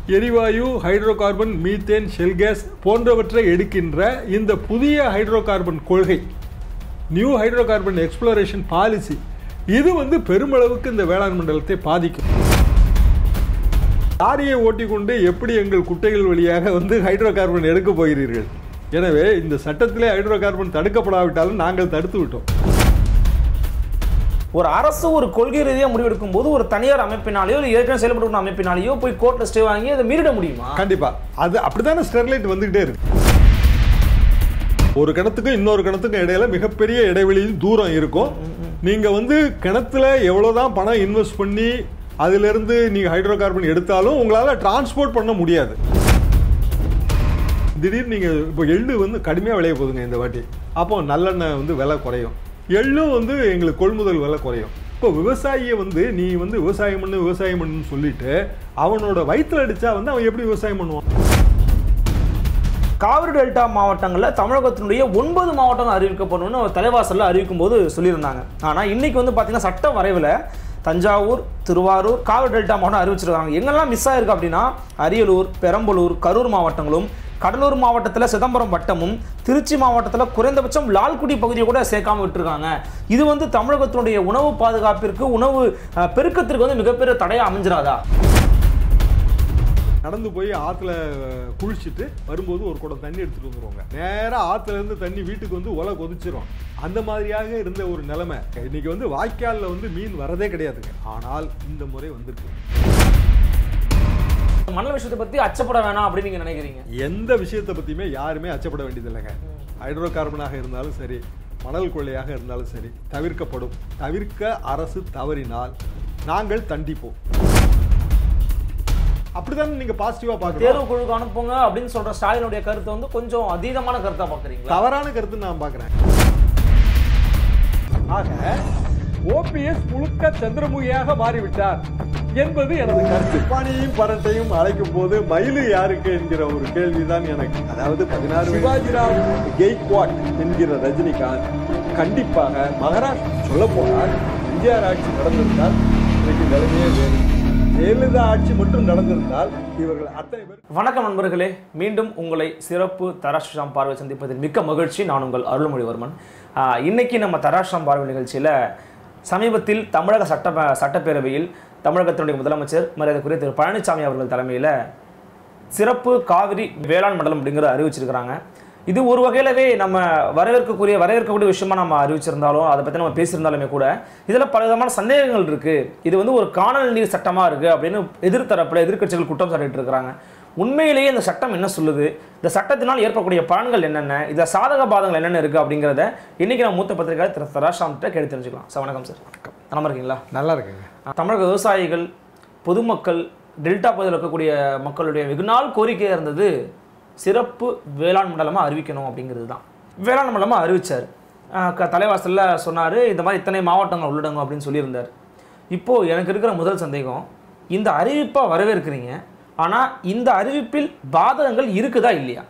எரிவாயு hydrocarbon மீத்தேன் shale gas போன்றவற்றை எடுக்கின்ற இந்த புதிய ஹைட்ரோ கார்பன் கொள்கை new hydrocarbon exploration policy இது வந்து பெருமளவுக்கு இந்த வேளாண் மண்டலத்தை பாதிக்கும் லாரியை ஓட்டிக்கொண்டு எப்படி எங்கள் குட்டைகள் வழியாக வந்து ஹைட்ரோ கார்பன் எடுக்க போகிறீர்கள் எனவே இந்த சட்டத்திலே ஹைட்ரோ கார்பன் தடுக்கப்படாவிட்டாலும் நாங்கள் தடுத்து விட்டோம் ஒரு அரசு ஒரு கொள்கை ரீதியாக முடிவெடுக்கும் போது ஒரு தனியார் அமைப்பினாலேயோ இல்லை ஏற்கனவே செயல்பட்டு அமைப்பினாலேயோ போய் கோர்ட்ல ஸ்டே வாங்கி அதை மீறிட முடியுமா கண்டிப்பா அது அப்படித்தானே ஸ்டெர்லைட் வந்துகிட்டே இருக்கு ஒரு கிணத்துக்கும் இன்னொரு கிணத்துக்கும் இடையில மிகப்பெரிய இடைவெளி தூரம் இருக்கும் நீங்க வந்து கிணத்துல எவ்வளவுதான் பணம் இன்வெஸ்ட் பண்ணி அதுல இருந்து நீங்க ஹைட்ரோ கார்பன் எடுத்தாலும் உங்களால டிரான்ஸ்போர்ட் பண்ண முடியாது திடீர்னு நீங்க இப்போ எள்ளு வந்து கடுமையா விளைய போகுதுங்க இந்த வாட்டி அப்போ நல்லெண்ணெய் வந்து விலை குறையும் எள்ளும் வந்து எங்களுக்கு கொள்முதல் விலை குறையும் இப்போ விவசாயியை வந்து நீ வந்து விவசாயம் பண்ணு விவசாயம் பண்ணுன்னு சொல்லிட்டு அவனோட வயிற்றுல அடிச்சா வந்து அவன் எப்படி விவசாயம் பண்ணுவான் காவிரி டெல்டா மாவட்டங்களில் தமிழகத்தினுடைய ஒன்பது மாவட்டங்கள் அறிவிக்கப்படணும்னு அவர் தலைவாசலில் அறிவிக்கும் போது சொல்லியிருந்தாங்க ஆனால் இன்னைக்கு வந்து பார்த்தீங்கன்னா சட்ட வரைவில் தஞ்சாவூர் திருவாரூர் காவிரி டெல்டா மாவட்டம் அறிவிச்சிருக்காங்க எங்கெல்லாம் மிஸ் ஆயிருக்கு அப்படின்னா அரியலூர் பெரம்பலூர் கரூர் மாவட்டங்களும் கடலூர் மாவட்டத்தில் சிதம்பரம் வட்டமும் திருச்சி மாவட்டத்தில் குறைந்தபட்சம் லால்குடி பகுதியை கூட சேர்க்காம விட்டுருக்காங்க இது வந்து தமிழகத்தினுடைய உணவு பாதுகாப்பிற்கு உணவு அஹ், பெருக்கத்திற்கு வந்து மிகப்பெரிய தடையாக அமைஞ்சிராதா நடந்து போய் ஆத்துல குளிச்சுட்டு வரும்போது ஒரு குடம் தண்ணி எடுத்துட்டு வந்துருவாங்க நேரா ஆத்துல இருந்து தண்ணி வீட்டுக்கு வந்து ஒலை கொதிச்சிரும் அந்த மாதிரியாக இருந்த ஒரு நிலைமை இன்னைக்கு வந்து வாய்க்கால்ல வந்து மீன் வரதே கிடையாதுங்க ஆனால் இந்த முறை வந்திருக்கு மணல் விஷயத்தை பற்றி அச்சப்பட வேணாம் அப்படின்னு நீங்கள் நினைக்கிறீங்க எந்த விஷயத்தை பத்தியுமே யாருமே அச்சப்பட வேண்டியதில்லைங்க ஹைட்ரோ கார்பனாக இருந்தாலும் சரி மணல் கொள்ளையாக இருந்தாலும் சரி தவிர்க்கப்படும் தவிர்க்க அரசு தவறினால் நாங்கள் தண்டிப்போம் அப்படிதான் நீங்க பாசிட்டிவா பார்க்கணும் தேர்வு குழுக்கு அனுப்புங்க அப்படின்னு சொல்ற ஸ்டாலினுடைய கருத்தை வந்து கொஞ்சம் அதீதமான கருத்தா பாக்குறீங்களா தவறான கருத்து நான் பார்க்கிறேன் ஆக ஓபிஎஸ் முழுக்க சந்திரமுகியாக மாறிவிட்டார் என்பது எனது கருத்து பாணியையும் பரட்டையும் அழைக்கும் போது மயிலு யாருக்கு என்கிற ஒரு கேள்விதான் எனக்கு அதாவது பதினாறு சிவாஜிராவ் கெய்க்வாட் என்கிற ரஜினிகாந்த் கண்டிப்பாக மகாராஷ்டிரா சொல்ல போனால் எம்ஜிஆர் ஆட்சி நடந்திருந்தால் இன்னைக்கு நிலைமையே வேறு ஜெயலலிதா ஆட்சி மட்டும் நடந்திருந்தால் இவர்கள் அத்தனை பேர் வணக்கம் நண்பர்களே மீண்டும் உங்களை சிறப்பு தராஷ்டிராம் பார்வை சந்திப்பதில் மிக்க மகிழ்ச்சி நான் உங்கள் அருள்மொழிவர்மன் ஆஹ், இன்னைக்கு நம்ம தராஷ்டிராம் பார்வை நிகழ்ச்சியில் சமீபத்தில் தமிழக சட்ட சட்டப்பேரவையில் தமிழகத்தினுடைய முதலமைச்சர் மரியாதைக்குரிய திரு பழனிசாமி அவர்கள் தலைமையில் சிறப்பு காவிரி வேளாண் மண்டலம் அப்படிங்கிற அறிவிச்சிருக்கிறாங்க இது ஒரு வகையிலவே நம்ம வரவேற்கக்கூடிய வரவேற்கக்கூடிய விஷயமா நம்ம அறிவிச்சிருந்தாலும் அதை பற்றி நம்ம பேசியிருந்தாலுமே கூட இதில் பல விதமான சந்தேகங்கள் இருக்கு இது வந்து ஒரு காணல் நீர் சட்டமா இருக்கு அப்படின்னு எதிர்த்தரப்புல எதிர்க்கட்சிகள் குற்றம் சாட்டிட்டு இருக்கிறாங்க உண்மையிலேயே இந்த சட்டம் என்ன சொல்லுது இந்த சட்டத்தினால் ஏற்படக்கூடிய பலன்கள் என்னென்ன இதில் சாதக பாதங்கள் என்னென்ன இருக்கு அப்படிங்கிறத இன்னைக்கு நம்ம மூத்த பத்திரிகையாளர் திரு தராஷாம்கிட்ட கேட்டு தெரிஞ்சுக்கலாம் சார் வணக்கம் சார் வணக்கம் நல்லா இருக்கீங்களா நல்லா இருக்குங்க தமிழக விவசாயிகள் பொதுமக்கள் டெல்டா பகுதியில் இருக்கக்கூடிய மக்களுடைய வெகுநாள் கோரிக்கையாக இருந்தது சிறப்பு வேளாண் மண்டலமாக அறிவிக்கணும் அப்படிங்கிறது தான் வேளாண் மண்டலமாக அறிவிச்சார் ஆஹ் க- தலைவாசல்ல சொன்னார் இந்த மாதிரி இத்தனை மாவட்டங்கள் உள்ளடங்கும் அப்படின்னு சொல்லியிருந்தார் இப்போது எனக்கு இருக்கிற முதல் சந்தேகம் இந்த அறிவிப்பை வரவேற்கிறீங்க ஆனால் இந்த அறிவிப்பில் பாதகங்கள் இருக்குதா இல்லையா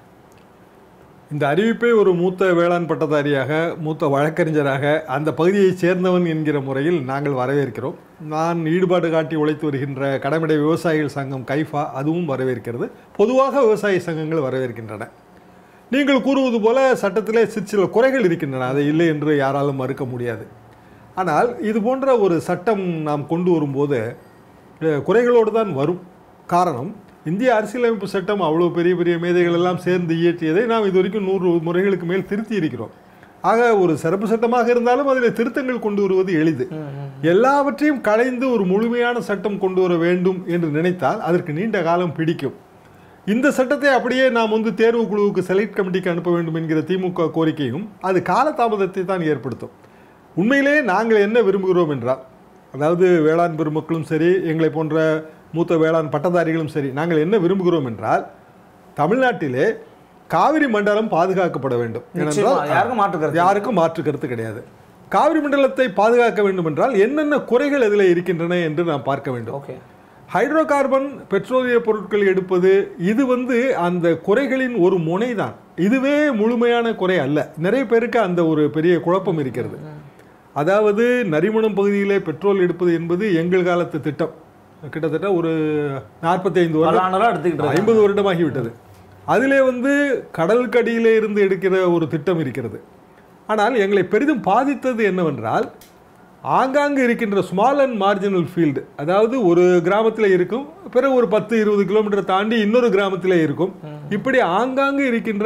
இந்த அறிவிப்பை ஒரு மூத்த வேளாண் பட்டதாரியாக மூத்த வழக்கறிஞராக அந்த பகுதியைச் சேர்ந்தவன் என்கிற முறையில் நாங்கள் வரவேற்கிறோம் நான் ஈடுபாடு காட்டி உழைத்து வருகின்ற கடமடை விவசாயிகள் சங்கம் கைஃபா அதுவும் வரவேற்கிறது பொதுவாக விவசாய சங்கங்கள் வரவேற்கின்றன நீங்கள் கூறுவது போல சட்டத்திலே சிற்சில சில குறைகள் இருக்கின்றன அதை இல்லை என்று யாராலும் மறுக்க முடியாது ஆனால் இது போன்ற ஒரு சட்டம் நாம் கொண்டு வரும்போது அஹ், குறைகளோடு தான் வரும் காரணம் இந்திய அரசியலமைப்பு சட்டம் அவ்வளோ பெரிய பெரிய மேதைகள் எல்லாம் சேர்ந்து இயற்றியதை நாம் இது வரைக்கும் நூறு முறைகளுக்கு மேல் திருத்தி இருக்கிறோம் ஆக ஒரு சிறப்பு சட்டமாக இருந்தாலும் அதில் திருத்தங்கள் கொண்டு வருவது எளிது எல்லாவற்றையும் களைந்து ஒரு முழுமையான சட்டம் கொண்டு வர வேண்டும் என்று நினைத்தால் அதற்கு நீண்ட காலம் பிடிக்கும் இந்த சட்டத்தை அப்படியே நாம் வந்து தேர்வு குழுவுக்கு செலக்ட் கமிட்டிக்கு அனுப்ப வேண்டும் என்கிற திமுக கோரிக்கையும் அது காலதாமதத்தை தான் ஏற்படுத்தும் உண்மையிலேயே நாங்கள் என்ன விரும்புகிறோம் என்றால் அதாவது வேளாண் பெருமக்களும் சரி எங்களை போன்ற மூத்த வேளாண் பட்டதாரிகளும் சரி நாங்கள் என்ன விரும்புகிறோம் என்றால் தமிழ்நாட்டிலே காவிரி மண்டலம் பாதுகாக்கப்பட வேண்டும் நிச்சயமா, யாருக்கும் மாற்று கருத்து இல்லை. யாருக்கும் மாற்று கருத்து கிடையாது காவிரி மண்டலத்தை பாதுகாக்க வேண்டும் என்றால் என்னென்ன குறைகள் இதில் இருக்கின்றன என்று நாம் பார்க்க வேண்டும் ஓகே ஹைட்ரோ கார்பன் பெட்ரோலிய பொருட்கள் எடுப்பது இது வந்து அந்த குறைகளின் ஒரு முனைதான் இதுவே முழுமையான குறை அல்ல நிறைய பேருக்கு அந்த ஒரு பெரிய குழப்பம் இருக்கிறது அதாவது நரிமணம் பகுதியிலே பெட்ரோல் எடுப்பது என்பது எங்கள் காலத்து திட்டம் கிட்டத்தட்ட ஒரு நாற்பத்தி ஐந்து வருடம் பல ஆண்டுகளா எடுத்துக்கிட்டு இருக்காங்க. ஐம்பது வருடமாகிவிட்டது அதிலே வந்து கடலுக்கடியிலே இருந்து எடுக்கிற ஒரு திட்டம் இருக்கிறது ஆனால் எங்களை பெரிதும் பாதித்தது என்னவென்றால் ஆங்காங்கு இருக்கின்ற ஸ்மால் அண்ட் மார்ஜினல் ஃபீல்டு அதாவது ஒரு கிராமத்தில் இருக்கும் பிறகு ஒரு பத்து இருபது கிலோமீட்டர் தாண்டி இன்னொரு கிராமத்தில் இருக்கும் இப்படி ஆங்காங்கு இருக்கின்ற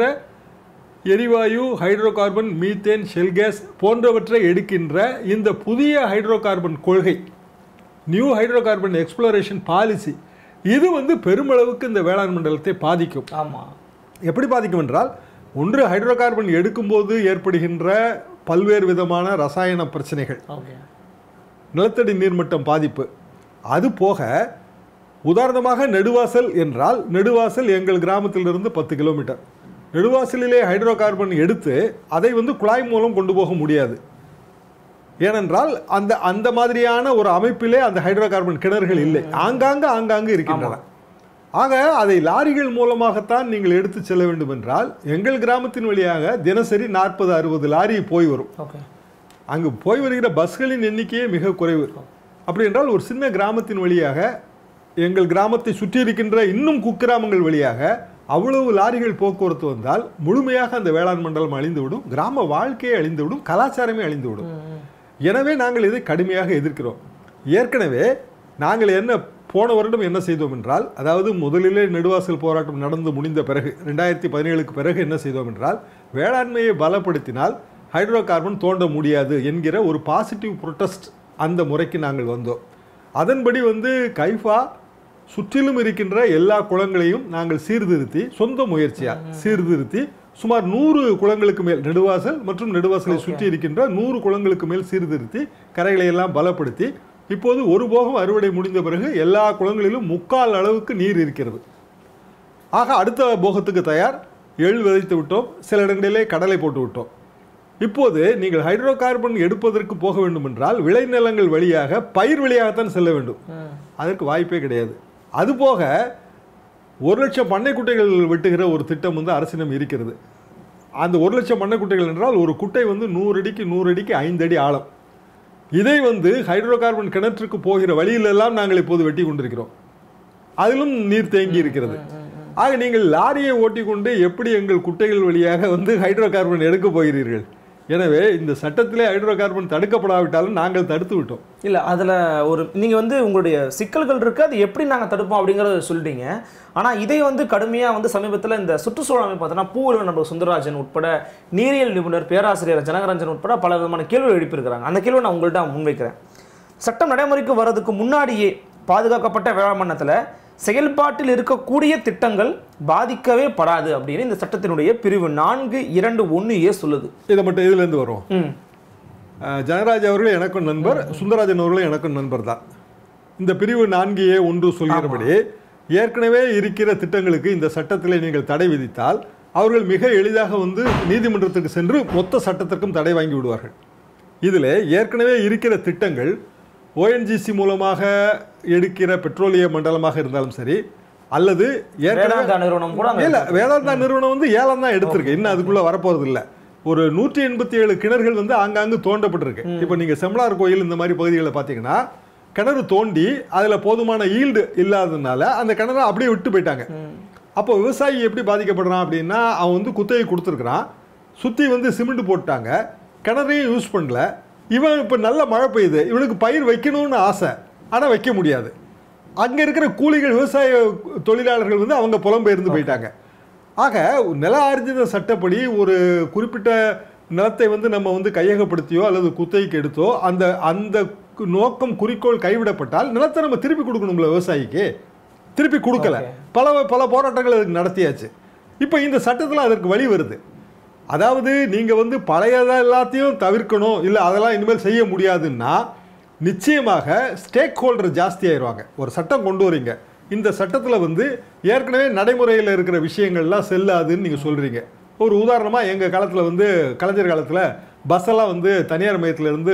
எரிவாயு ஹைட்ரோ கார்பன் மீத்தேன் ஷெல் கேஸ் போன்றவற்றை எடுக்கின்ற இந்த புதிய ஹைட்ரோ கார்பன் கொள்கை new hydrocarbon exploration policy இது வந்து பெருமளவுக்கு இந்த வேளாண் மண்டலத்தை பாதிக்கும் ஆமா எப்படி பாதிக்கும் என்றால் ஒன்று ஹைட்ரோ கார்பன் எடுக்கும்போது ஏற்படுகின்ற பல்வேறு விதமான ரசாயன பிரச்சனைகள் ஓகே நிலத்தடி நீர்மட்டம் பாதிப்பு அது போக உதாரணமாக நெடுவாசல் என்றால் நெடுவாசல் எங்கள் கிராமத்திலிருந்து பத்து கிலோமீட்டர் நெடுவாசலிலே ஹைட்ரோ கார்பன் எடுத்து அதை வந்து குழாய் மூலம் கொண்டு போக முடியாது ஏனென்றால் அந்த அந்த மாதிரியான ஒரு அமைப்பிலே அந்த ஹைட்ரோ கார்பன் கிணறுகள் இல்லை ஆங்காங்கு ஆங்காங்கு இருக்கின்றன ஆக அதை லாரிகள் மூலமாகத்தான் நீங்கள் எடுத்து செல்ல வேண்டும் என்றால் எங்கள் கிராமத்தின் வழியாக தினசரி நாற்பது அறுபது லாரி போய் வரும் ஓகே அங்கு போய் வருகிற பஸ்களின் எண்ணிக்கையே மிக குறைவு அப்படி என்றால் ஒரு சின்ன கிராமத்தின் வழியாக எங்கள் கிராமத்தை சுற்றி இருக்கின்ற இன்னும் குக்கிராமங்கள் வழியாக அவ்வளவு லாரிகள் போக்குவரத்து வந்தால் முழுமையாக அந்த வேளாண் மண்டலம் அழிந்துவிடும் கிராம வாழ்க்கையே அழிந்துவிடும் கலாச்சாரமே அழிந்துவிடும் எனவே நாங்கள் இதை கடுமையாக எதிர்க்கிறோம் ஏற்கனவே நாங்கள் என்ன போன வருடம் என்ன செய்தோம் என்றால் அதாவது முதலிலே நெடுவாசல் போராட்டம் நடந்து முடிந்த பிறகு ரெண்டாயிரத்தி பதினேழுக்கு பிறகு என்ன செய்தோம் என்றால் வேளாண்மையை பலப்படுத்தினால் ஹைட்ரோ கார்பன் தோண்ட முடியாது என்கிற ஒரு பாசிட்டிவ் ப்ரொட்டஸ்ட் அந்த முறைக்கு நாங்கள் வந்தோம் அதன்படி வந்து கைஃபா சுற்றிலும் இருக்கின்ற எல்லா குளங்களையும் நாங்கள் சீர்திருத்தி சொந்த முயற்சியால் சீர்திருத்தி சுமார் நூறு குளங்களுக்கு மேல் நெடுவாசல் மற்றும் நெடுவாசலை சுற்றி இருக்கின்ற நூறு குளங்களுக்கு மேல் சீர்திருத்தி கரைகளை எல்லாம் பலப்படுத்தி இப்போது ஒரு போகம் அறுவடை முடிந்த பிறகு எல்லா குளங்களிலும் முக்கால் அளவுக்கு நீர் இருக்கிறது ஆக அடுத்த போகத்துக்கு தயார் எள் விதைத்து விட்டோம் சில இடங்களிலே கடலை போட்டு விட்டோம் இப்போது நீங்கள் ஹைட்ரோ கார்பன் எடுப்பதற்கு போக வேண்டும் என்றால் விளைநிலங்கள் வழியாக பயிர் வழியாகத்தான் செல்ல வேண்டும் அதற்கு வாய்ப்பே கிடையாது அதுபோக ஒரு லட்சம் பண்ணை குட்டைகள் வெட்டுகிற ஒரு திட்டம் வந்து அரசிடம் இருக்கிறது அந்த ஒரு லட்சம் பண்ணை குட்டைகள் என்றால் ஒரு குட்டை வந்து நூறு அடிக்கு நூறு அடிக்கு ஐந்து அடி ஆழம் இதை வந்து ஹைட்ரோ கார்பன் கிணற்றுக்கு போகிற வழியிலெல்லாம் நாங்கள் இப்போது வெட்டி கொண்டிருக்கிறோம் அதிலும் நீர் தேங்கி இருக்கிறது ஆக நீங்கள் லாரியை ஓட்டிக்கொண்டு எப்படி எங்கள் குட்டைகள் வழியாக வந்து ஹைட்ரோ கார்பன் எடுக்க போகிறீர்கள் எனவே இந்த சட்டத்திலே ஹைட்ரோ கார்பன் தடுக்கப்படாவிட்டாலும் நாங்கள் தடுத்து விட்டோம் இல்ல அதுல ஒரு நீங்க வந்து உங்களுடைய சிக்கல்கள் இருக்கு அது எப்படி நாங்க தடுப்போம் அப்படிங்கறத சொல்லிட்டீங்க ஆனா இதை வந்து கடுமையா வந்து சமீபத்துல இந்த சுற்றுச்சூழல் அமைப்பு பார்த்தோன்னா பூவல் நண்பர் சுந்தரராஜன் உட்பட நீரியல் நிபுணர் பேராசிரியர் ஜனகரஞ்சன் உட்பட பல விதமான கேள்விகள் எழுப்பியிருக்கிறாங்க அந்த கேள்வி நான் உங்கள்கிட்ட முன்வைக்கிறேன் சட்டம் நடைமுறைக்கு வர்றதுக்கு முன்னாடியே பாதுகாக்கப்பட்ட வேளாண் மண்டலத்துல செயல்பாட்டில் இருக்கக்கூடிய திட்டங்கள் பாதிக்கவே படாது அப்படின்னு இந்த சட்டத்தினுடைய பிரிவு நான்கு இரண்டு ஒன்று ஏ சொல்லுது இதை மட்டும் இதுலேருந்து வரும் ம் அஹ், ஜனராஜ் அவர்கள் எனக்கும் நண்பர் சுந்தரராஜன் அவர்களும் எனக்கும் நண்பர் தான் இந்த பிரிவு நான்கு ஏ ஒன்று சொல்கிறபடி ஏற்கனவே இருக்கிற திட்டங்களுக்கு இந்த சட்டத்திலே நீங்கள் தடை விதித்தால் அவர்கள் மிக எளிதாக வந்து நீதிமன்றத்துக்கு சென்று மொத்த சட்டத்திற்கும் தடை வாங்கி விடுவார்கள் இதில் ஏற்கனவே இருக்கிற திட்டங்கள் ஓஎன்ஜிசி மூலமாக எடுக்கிற பெட்ரோலிய மண்டலமாக இருந்தாலும் சரி அல்லது ஏற்கனவே வேதாந்தா நிறுவனம் கூட அங்க இல்ல வேதாந்தா நிறுவனம் வந்து ஏலம் தான் எடுத்திருக்கு இன்னும் அதுக்குள்ள வரப்போறது இல்ல ஒரு நூற்றி எண்பத்தி ஏழு கிணறுகள் வந்து ஆங்காங்கு தோண்டப்பட்டிருக்கு இப்போ நீங்க செம்லார் கோயில் இந்த மாதிரி பகுதிகளை பார்த்தீங்கன்னா கிணறு தோண்டி அதுல போதுமான ஈல்டு இல்லாததுனால அந்த கிணறை அப்படியே விட்டு போயிட்டாங்க அப்போ விவசாயி எப்படி பாதிக்கப்படுறான் அப்படின்னா அவன் வந்து குத்தகை கொடுத்துருக்குறான் சுத்தி வந்து சிமெண்ட் போட்டாங்க கிணறையும் யூஸ் பண்ணல இவன் இப்போ நல்ல மழை பெய்யுது இவனுக்கு பயிர் வைக்கணும்னு ஆசை ஆனா வைக்க முடியாது அங்க இருக்கிற கூலிகள் விவசாய தொழிலாளர்கள் வந்து அவங்க புலம்பெயர்ந்து போயிட்டாங்க ஆக நில ஆர்ஜித சட்டப்படி ஒரு குறிப்பிட்ட நிலத்தை வந்து நம்ம வந்து கையகப்படுத்தியோ அல்லது குத்தகைக்கு எடுத்தோ அந்த அந்த கு- நோக்கம் குறிக்கோள் கைவிடப்பட்டால் நிலத்தை நம்ம திருப்பி கொடுக்கணும்ல விவசாயிக்கு திருப்பி கொடுக்கல பல பல போராட்டங்கள் அதுக்கு நடத்தியாச்சு இப்போ இந்த சட்டத்தில் அதற்கு வழி வருது அதாவது நீங்க வந்து பழையதை எல்லாத்தையும் தவிர்க்கணும் இல்லை அதெல்லாம் இனிமேல் செய்ய முடியாதுன்னா நிச்சயமாக ஸ்டேக் ஹோல்டர் ஜாஸ்தி ஆயிடுவாங்க ஒரு சட்டம் கொண்டு வரீங்க இந்த சட்டத்தில் வந்து ஏற்கனவே நடைமுறையில் இருக்கிற விஷயங்கள்லாம் செல்லாதுன்னு நீங்கள் சொல்கிறீங்க ஒரு உதாரணமாக எங்கள் காலத்தில் வந்து கலைஞர் காலத்தில் பஸ்ஸெல்லாம் வந்து தனியார் மையத்திலேருந்து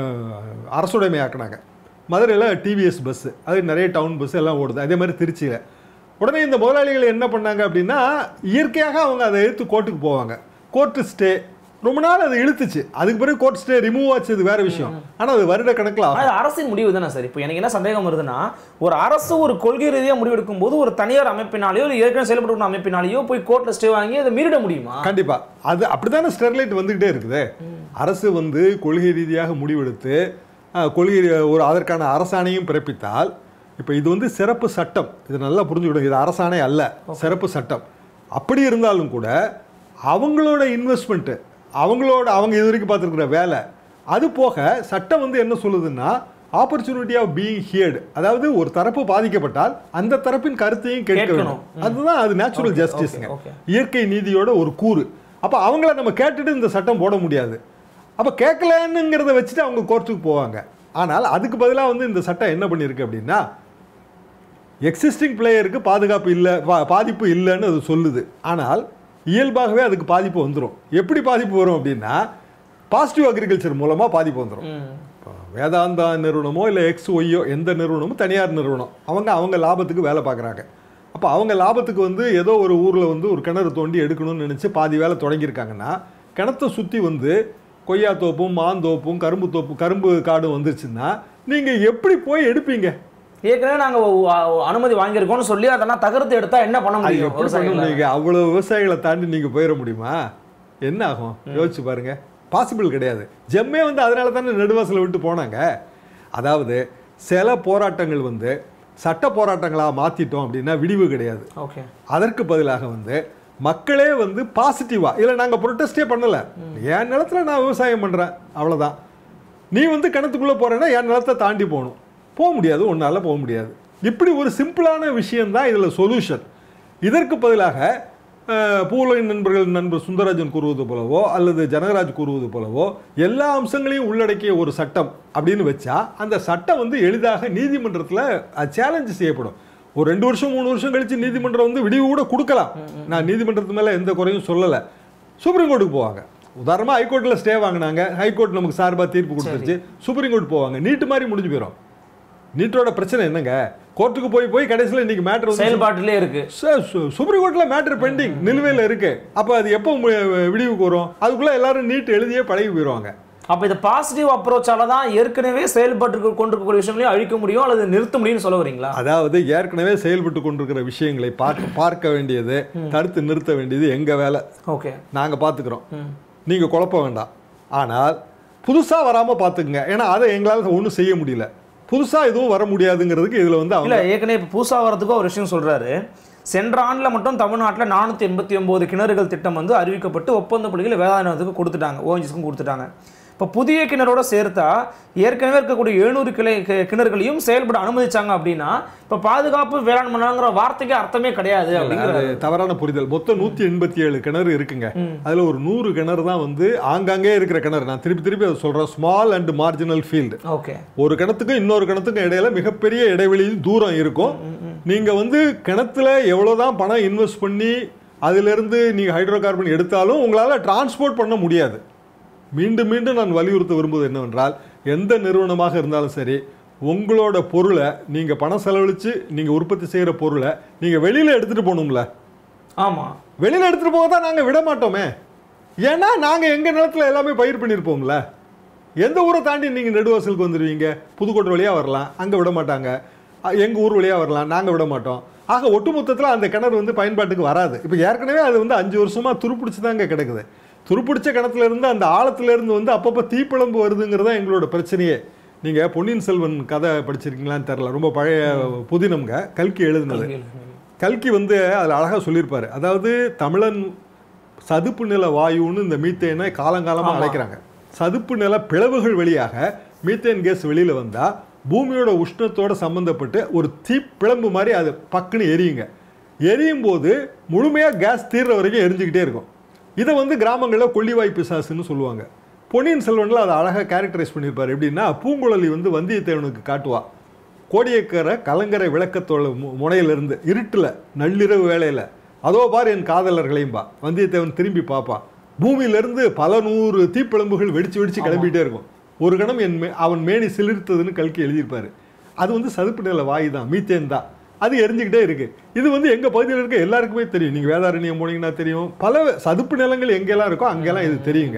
அரசுடைமையாக்குனாங்க மதுரையில் டிவிஎஸ் பஸ்ஸு அது நிறைய டவுன் பஸ் எல்லாம் ஓடுது அதே மாதிரி திருச்சியில் உடனே இந்த முதலாளிகள் என்ன பண்ணாங்க அப்படின்னா இயற்கையாக அவங்க அதை எடுத்து கோர்ட்டுக்கு போவாங்க கோர்ட்டு ஸ்டே ரொம்ப நாள் அது இழுத்துச்சு அதுக்கு பிறகு கோர்ட் ஸ்டே ரிமூவ் ஆச்சு அது வேற விஷயம் ஆனா அது வருட கணக்கில் ஆகும் ஆனா அது அரசின் முடிவு தானே சார் இப்போ எனக்கு என்ன சந்தேகம் வருதுன்னா ஒரு அரசு ஒரு கொள்கை ரீதியாக முடிவெடுக்கும் போது ஒரு தனியார் அமைப்பினாலேயோ ஒரு ஏற்கனவே செயல்பட்டு அமைப்பினாலேயோ போய் கோர்ட்ல ஸ்டே வாங்கி அதை மீறிட முடியுமா கண்டிப்பா அது அப்படித்தானே ஸ்டெர்லைட் வந்துகிட்டே இருக்குது அரசு வந்து கொள்கை ரீதியாக முடிவெடுத்து அஹ், கொள்கை ஒரு அதற்கான அரசாணையும் பிறப்பித்தால் இப்போ இது வந்து சிறப்பு சட்டம் இது நல்லா புரிஞ்சுக்கணும் இது அரசாணை அல்ல சிறப்பு சட்டம் அப்படி இருந்தாலும் கூட அவங்களோட இன்வெஸ்ட்மெண்ட்டு அவங்களோட அவங்க இது வரைக்கும் பார்த்துருக்குற வேலை அது போக சட்டம் வந்து என்ன சொல்லுதுன்னா ஆப்பர்ச்சுனிட்டி ஆஃப் பீயிங் ஹியர்டு அதாவது ஒரு தரப்பு பாதிக்கப்பட்டால் அந்த தரப்பின் கருத்தையும் கேட்க கேட்கணும். வேணும் அதுதான் அது நேச்சுரல் ஜஸ்டிஸ்ங்க okay. இயற்கை நீதியோட ஒரு கூறு அப்போ அவங்கள நம்ம கேட்டுட்டு இந்த சட்டம் போட முடியாது அப்போ கேட்கலன்னுங்கிறத வச்சுட்டு அவங்க கோர்ட்டுக்கு போவாங்க ஆனால் அதுக்கு பதிலாக வந்து இந்த சட்டம் என்ன பண்ணியிருக்கு அப்படின்னா எக்ஸிஸ்டிங் பிளேயருக்கு பாதுகாப்பு இல்லை பா- பாதிப்பு இல்லைன்னு அது சொல்லுது ஆனால் இயல்பாகவே அதுக்கு பாதிப்பு வந்துடும் எப்படி பாதிப்பு வரும் அப்படின்னா பாசிட்டிவ் அக்ரிகல்ச்சர் மூலமாக பாதிப்பு வந்துடும் ம். இப்போ வேதாந்தா நிறுவனமோ இல்லை எக்ஸ் ஒய்யோ எந்த நிறுவனமும் தனியார் நிறுவனம் அவங்க அவங்க லாபத்துக்கு வேலை பார்க்குறாங்க அப்போ அவங்க லாபத்துக்கு வந்து ஏதோ ஒரு ஊரில் வந்து ஒரு கிணறு தோண்டி எடுக்கணும்னு நினச்சி பாதி வேலை தொடங்கியிருக்காங்கன்னா கிணத்தை சுற்றி வந்து கொய்யா தோப்பும் மாந்தோப்பும் கரும்பு தோப்பு கரும்பு காடும் வந்துருச்சுன்னா நீங்கள் எப்படி போய் எடுப்பீங்க ஏற்கனவே நாங்க ஒ- ஒ- அனுமதி வாங்கியிருக்கோம்னு சொல்லி அதெல்லாம் தகர்த்து எடுத்தா என்ன பண்ண அது முடியும் எப்படி பண்ண விவசாயிகளால? முடியுங்க அவ்வளோ விவசாயிகளை தாண்டி நீங்கள் போயிட முடியுமா என்ன ஆகும் யோசிச்சு பாருங்க பாசிபிள் கிடையாது ஜெம்மே வந்து அதனால தானே நெடுவாசலை விட்டு போனாங்க அதாவது சில போராட்டங்கள் வந்து சட்ட போராட்டங்களாக மாற்றிட்டோம் அப்படின்னா விடிவு கிடையாது ஓகே அதற்கு பதிலாக வந்து மக்களே வந்து பாசிட்டிவாக இல்லை நாங்கள் ப்ரொட்டஸ்டே பண்ணலை என் நிலத்துல நான் விவசாயம் பண்ணுறேன் அவ்வளோதான் நீ வந்து கிணத்துக்குள்ளே போகிறேன்னா என் நிலத்தை தாண்டி போகணும் போக முடியாது உன்னால போக முடியாது இப்படி ஒரு சிம்பிளான விஷயம்தான் இதில் சொல்யூஷன் இதற்கு பதிலாக அஹ், பூலோயின் நண்பர்கள் நண்பர் சுந்தரராஜன் கூறுவது போலவோ அல்லது ஜனகராஜ் கூறுவது போலவோ எல்லா அம்சங்களையும் உள்ளடக்கிய ஒரு சட்டம் அப்படின்னு வச்சா அந்த சட்டம் வந்து எளிதாக நீதிமன்றத்தில் சேலஞ்சு செய்யப்படும் ஒரு ரெண்டு வருஷம் மூணு வருஷம் கழிச்சு நீதிமன்றம் வந்து விடிவு கூட கொடுக்கலாம் நான் நீதிமன்றத்து மேலே எந்த குறையும் சொல்லலை சுப்ரீம் கோர்ட்டுக்கு போவாங்க உதாரணமாக ஹைகோர்ட்டில் ஸ்டே வாங்கினாங்க ஹைகோர்ட் நமக்கு சார்பாக தீர்ப்பு கொடுத்துருச்சு சுப்ரீம் கோர்ட் போவாங்க நீட்டு மாதிரி முடிஞ்சு போயிடும் நீட்டோட பிரச்சனை என்னங்க கோர்ட்டுக்கு போய் போய் கடைசியில் இன்னைக்கு மேட்டர் வந்து செயல்பாட்டிலே இருக்கு சு- சு- சுப்ரீம் கோர்ட்டில் மேட்டர் பெண்டிங் நிலுவையில் இருக்கு அப்போ அது எப்போ மு- விடிவுக்கு வரும் அதுக்குள்ளே எல்லாரும் நீட் எழுதியே பழகி போயிடுவாங்க அப்ப இது பாசிட்டிவ் அப்ரோச்சால தான் ஏற்கனவே செயல்பட்டு கொண்டிருக்கக்கூடிய விஷயங்களையும் அழிக்க முடியும் அல்லது நிறுத்த முடியும்னு சொல்ல வரீங்களா அதாவது ஏற்கனவே செயல்பட்டு கொண்டிருக்கிற விஷயங்களை பார்க்க பார்க்க வேண்டியது தடுத்து நிறுத்த வேண்டியது எங்க வேலை ஓகே நாங்க பார்த்துக்கிறோம் நீங்க குழப்ப வேண்டாம் ஆனால் புதுசா வராம பார்த்துக்குங்க ஏன்னா அதை எங்களால் ஒன்றும் செய்ய முடியல புதுசா எதுவும் வர முடியாதுங்கிறதுக்கு இதுல வந்து அவங்க இல்ல ஏற்கனவே இப்போ புதுசா வரதுக்கு ஒரு விஷயம் சொல்றாரு சென்ற ஆண்டுல மட்டும் தமிழ்நாட்டுல நானூற்றி எண்பத்தி ஒன்பது கிணறுகள் திட்டம் வந்து அறிவிக்கப்பட்டு ஒப்பந்த புள்ளிகள் வேதாந்தத்துக்கு கொடுத்துட்டாங்க ஓஎன்ஜிஸ்க்கும் கொடுத்துட்டாங்க இப்போ புதிய கிணறோட சேர்த்தா ஏற்கனவே இருக்கக்கூடிய எழுநூறு கிளை கி- கிணறுகளையும் செயல்பட அனுமதிச்சாங்க அப்படின்னா இப்போ பாதுகாப்பு வேளாண்மைங்கிற வார்த்தைக்கு அர்த்தமே கிடையாது அப்படிங்கிற அது தவறான புரிதல் மொத்தம் நூத்தி எண்பத்தி ஏழு கிணறு இருக்குங்க அதுல ஒரு நூறு கிணறு தான் வந்து ஆங்காங்கே இருக்கிற கிணறு நான் திருப்பி திருப்பி அதை சொல்றேன் small and marginal field okay ஒரு கிணத்துக்கும் இன்னொரு கிணத்துக்கும் இடையில மிகப்பெரிய இடைவெளி தூரம் இருக்கும் நீங்க வந்து கிணத்துல எவ்வளவுதான் பணம் இன்வெஸ்ட் பண்ணி அதிலிருந்து நீங்க ஹைட்ரோ கார்பன் எடுத்தாலும் உங்களால டிரான்ஸ்போர்ட் பண்ண முடியாது மீண்டும் மீண்டும் நான் வலியுறுத்த விரும்புவது என்னவென்றால் எந்த நிறுவனமாக இருந்தாலும் சரி உங்களோட பொருளை நீங்க பணம் செலவழிச்சு நீங்க உற்பத்தி செய்யற பொருளை நீங்க வெளியில எடுத்துட்டு போகணும்ல ஆமா வெளியில எடுத்துட்டு போக தான் நாங்க விட மாட்டோமே ஏன்னா நாங்க எங்க நிலத்துல எல்லாமே பயிர் பண்ணியிருப்போம்ல எந்த ஊரை தாண்டி நீங்க நெடுவாசலுக்கு வந்துடுவீங்க புதுக்கோட்டை வழியா வரலாம் அங்க விட மாட்டாங்க அ- எங்க ஊர் வழியா வரலாம் நாங்க விட மாட்டோம் ஆக ஒட்டுமொத்தத்துல அந்த கிணறு வந்து பயன்பாட்டுக்கு வராது இப்போ ஏற்கனவே அது வந்து அஞ்சு வருஷமா துருப்பிடிச்சு தாங்க கிடக்குது துருப்பிடிச்ச கிணத்துல இருந்து அந்த ஆழத்துல இருந்து வந்து அப்பப்போ தீப்பிழம்பு வருதுங்கிறது தான் எங்களோட பிரச்சனையே நீங்க பொன்னியின் செல்வன் கதை படிச்சிருக்கீங்களான்னு தெரியல ரொம்ப பழைய புதினம்ங்க கல்கி எழுதுனது கல்கி வந்து அதில் அழகாக சொல்லியிருப்பாரு அதாவது தமிழன் சதுப்பு நில வாயுன்னு இந்த மீத்தேனை காலங்காலமாக அழைக்கிறாங்க சதுப்பு நில பிளவுகள் வழியாக மீத்தேன் கேஸ் வெளியில் வந்தால் பூமியோட உஷ்ணத்தோட சம்மந்தப்பட்டு ஒரு தீப்பிழம்பு மாதிரி அது பக்குன்னு எரியுங்க எரியும் போது முழுமையாக கேஸ் தீர்ற வரைக்கும் எரிஞ்சுக்கிட்டே இருக்கும் இதை வந்து கிராமங்களில் கொள்ளிவாய் பிசாசுன்னு சொல்லுவாங்க பொன்னியின் செல்வனில் அதை அழகாக கேரக்டரைஸ் பண்ணியிருப்பார் எப்படின்னா பூங்குழலி வந்து வந்தியத்தேவனுக்கு காட்டுவா கோடியக்கரை கலங்கரை விளக்கத்தோட மு- முனையிலிருந்து இருட்டில் நள்ளிரவு வேளையில் அதோ பார் என் காதலர்களையும் பா வந்தியத்தேவன் திரும்பி பார்ப்பான் பூமியிலிருந்து பல நூறு தீப்பிழம்புகள் வெடிச்சு வெடிச்சு கிளம்பிட்டே இருக்கும் ஒரு கணம் என் மே அவன் மேனி சிலிர்த்ததுன்னு கல்கி எழுதியிருப்பாரு அது வந்து சதுப்பு நில வாயு தான் மீத்தேன் தான் அது எரிஞ்சுக்கிட்டே இருக்கு இது வந்து எங்க பகுதியில் இருக்க எல்லாருக்குமே தெரியும் நீங்க வேதாரண்யம் போனீங்கன்னா தெரியும் பல சதுப்பு நிலங்கள் எங்கெல்லாம் இருக்கோ அங்கெல்லாம் இது தெரியுங்க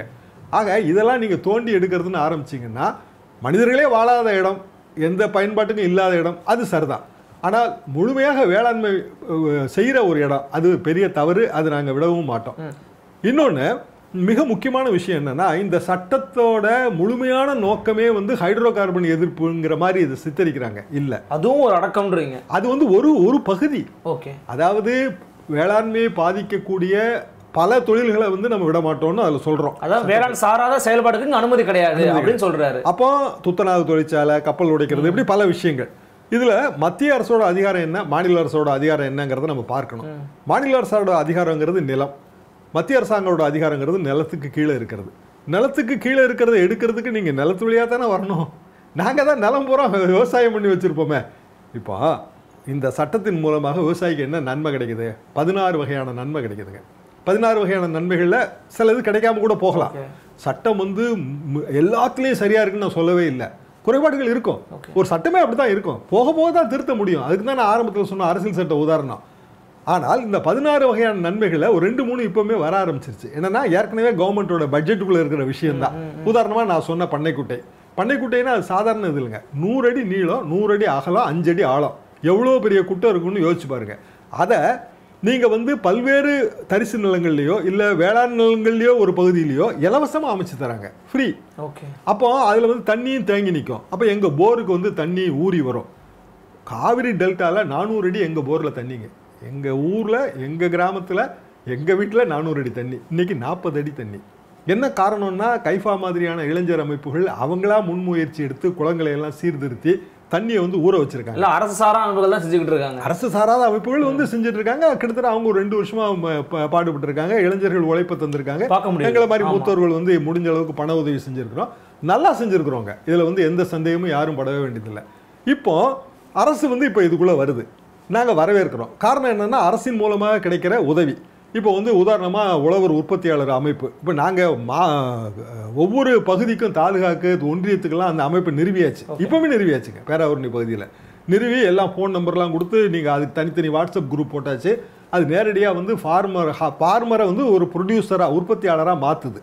ஆக இதெல்லாம் நீங்கள் தோண்டி எடுக்கிறதுன்னு ஆரம்பிச்சீங்கன்னா மனிதர்களே வாழாத இடம் எந்த பயன்பாட்டுக்கும் இல்லாத இடம் அது சரிதான் ஆனால் முழுமையாக வேளாண்மை செய்கிற ஒரு இடம் அது பெரிய தவறு அது நாங்கள் விடவும் மாட்டோம் இன்னொன்று மிக முக்கியமான விஷயம் என்னன்னா இந்த சட்டத்தோட முழுமையான நோக்கமே வந்து ஹைட்ரோ கார்பன் எதிர்ப்புங்கிற மாதிரி இதை சித்தரிக்கிறாங்க இல்லை அதுவும் ஒரு அடக்கம்ன்றீங்க அது வந்து ஒரு ஒரு பகுதி ஓகே அதாவது வேளாண்மையை பாதிக்கக்கூடிய பல தொழில்களை வந்து நம்ம விட மாட்டோம்னு அதில் சொல்கிறோம் அதான் வேளாண் சாராத செயல்பாடுக்கு இங்க அனுமதி கிடையாது அப்படின்னு சொல்றாரு அப்போ துத்தநாகு தொழிற்சாலை கப்பல் உடைக்கிறது இப்படி பல விஷயங்கள் இதுல மத்திய அரசோட அதிகாரம் என்ன மாநில அரசோட அதிகாரம் என்னங்கிறத நம்ம பார்க்கணும் மாநில அரசோட அதிகாரங்கிறது நிலம் மத்திய அரசாங்கோட அதிகாரங்கிறது நிலத்துக்கு கீழே இருக்கிறது நிலத்துக்கு கீழே இருக்கிறத எடுக்கிறதுக்கு நீங்க நிலத்து வழியா தானே வரணும் நாங்க தான் நிலம் பூரா விவசாயம் பண்ணி வச்சிருப்போமே இப்போ இந்த சட்டத்தின் மூலமாக விவசாயிக்கு என்ன நன்மை கிடைக்குது பதினாறு வகையான நன்மை கிடைக்குதுங்க பதினாறு வகையான நன்மைகள்ல சிலது கிடைக்காம கூட போகலாம் Okay. சட்டம் வந்து ம், எல்லாத்துலேயும் சரியா இருக்குன்னு நான் சொல்லவே இல்லை குறைபாடுகள் இருக்கும் Okay. ஒரு சட்டமே அப்படிதான் இருக்கும் போக போக தான் திருத்த முடியும் அதுக்கு தான் நான் ஆரம்பத்தில் சொன்ன அரசியல் சட்ட உதாரணம் ஆனால் இந்த பதினாறு வகையான நன்மைகளை ஒரு ரெண்டு மூணு இப்பவுமே வர ஆரம்பிச்சிருச்சு என்னன்னா ஏற்கனவே கவர்மெண்ட்டோட பட்ஜெட்டுக்குள்ள இருக்கிற விஷயம் தான் உதாரணமா நான் சொன்ன பண்ணைக்குட்டை பண்ணைக்குட்டைன்னா அது சாதாரண இது இல்லைங்க நூறு அடி நீளம் நூறு அடி அகலம் அஞ்சு அடி ஆழம் எவ்வளோ பெரிய குட்டை இருக்குன்னு யோசிச்சு பாருங்க அதை நீங்க வந்து பல்வேறு தரிசு நிலங்கள்லையோ இல்ல வேளாண் நிலங்கள்லையோ ஒரு பகுதியிலையோ இலவசமா அமைச்சு தராங்க ஃப்ரீ ஓகே அப்போ அதில் வந்து தண்ணியும் தேங்கி நிற்கும் அப்போ எங்கள் போருக்கு வந்து தண்ணி ஊறி வரும் காவிரி டெல்டாவில் நானூறு அடி எங்கள் போரில் தண்ணிங்க எங்கள் ஊரில் எங்கள் கிராமத்தில் எங்கள் வீட்டில் நானூறு அடி தண்ணி இன்னைக்கு நாற்பது அடி தண்ணி என்ன காரணம்னா கைஃபா மாதிரியான இளைஞர் அமைப்புகள் அவங்களா முன்முயற்சி எடுத்து குளங்களை எல்லாம் சீர்திருத்தி தண்ணியை வந்து ஊற வச்சிருக்காங்க இல்ல அரசு சாரா அமைப்புகள் தான் செஞ்சுக்கிட்டு இருக்காங்க அரசு சாராத அமைப்புகள் வந்து செஞ்சுட்டு இருக்காங்க கிட்டத்தட்ட அவங்க ஒரு ரெண்டு வருஷமா ம- ப- பாடுபட்டு இருக்காங்க இளைஞர்கள் உழைப்பு தந்திருக்காங்க பார்க்க முடியும் எங்களை மாதிரி ஆமா. மூத்தவர்கள் வந்து முடிஞ்ச அளவுக்கு பண உதவி செஞ்சிருக்கிறோம் நல்லா செஞ்சிருக்கிறோங்க இதுல வந்து எந்த சந்தேகமும் யாரும் படவே வேண்டியதில்லை இப்போ அரசு வந்து இப்போ இதுக்குள்ள வருது நாங்க வரவேற்கிறோம் காரணம் என்னன்னா அரசின் மூலமாக கிடைக்கிற உதவி இப்போ வந்து உதாரணமா உழவர் உற்பத்தியாளர் அமைப்பு இப்போ நாங்க மா ஒவ்வொரு பகுதிக்கும் தாலுகாக்கு ஒன்றியத்துக்கெல்லாம் அந்த அமைப்பை நிறுவியாச்சு இப்பவுமே நிறுவியாச்சுங்க பேராவூரணி பகுதியில் நிறுவி எல்லாம் ஃபோன் நம்பர்லாம் கொடுத்து நீங்கள் அதுக்கு தனித்தனி வாட்ஸ்அப் குரூப் போட்டாச்சு அது நேரடியாக வந்து ஃபார்மர் ஃபார்மரை வந்து ஒரு ப்ரொடியூசராக உற்பத்தியாளராக மாற்றுது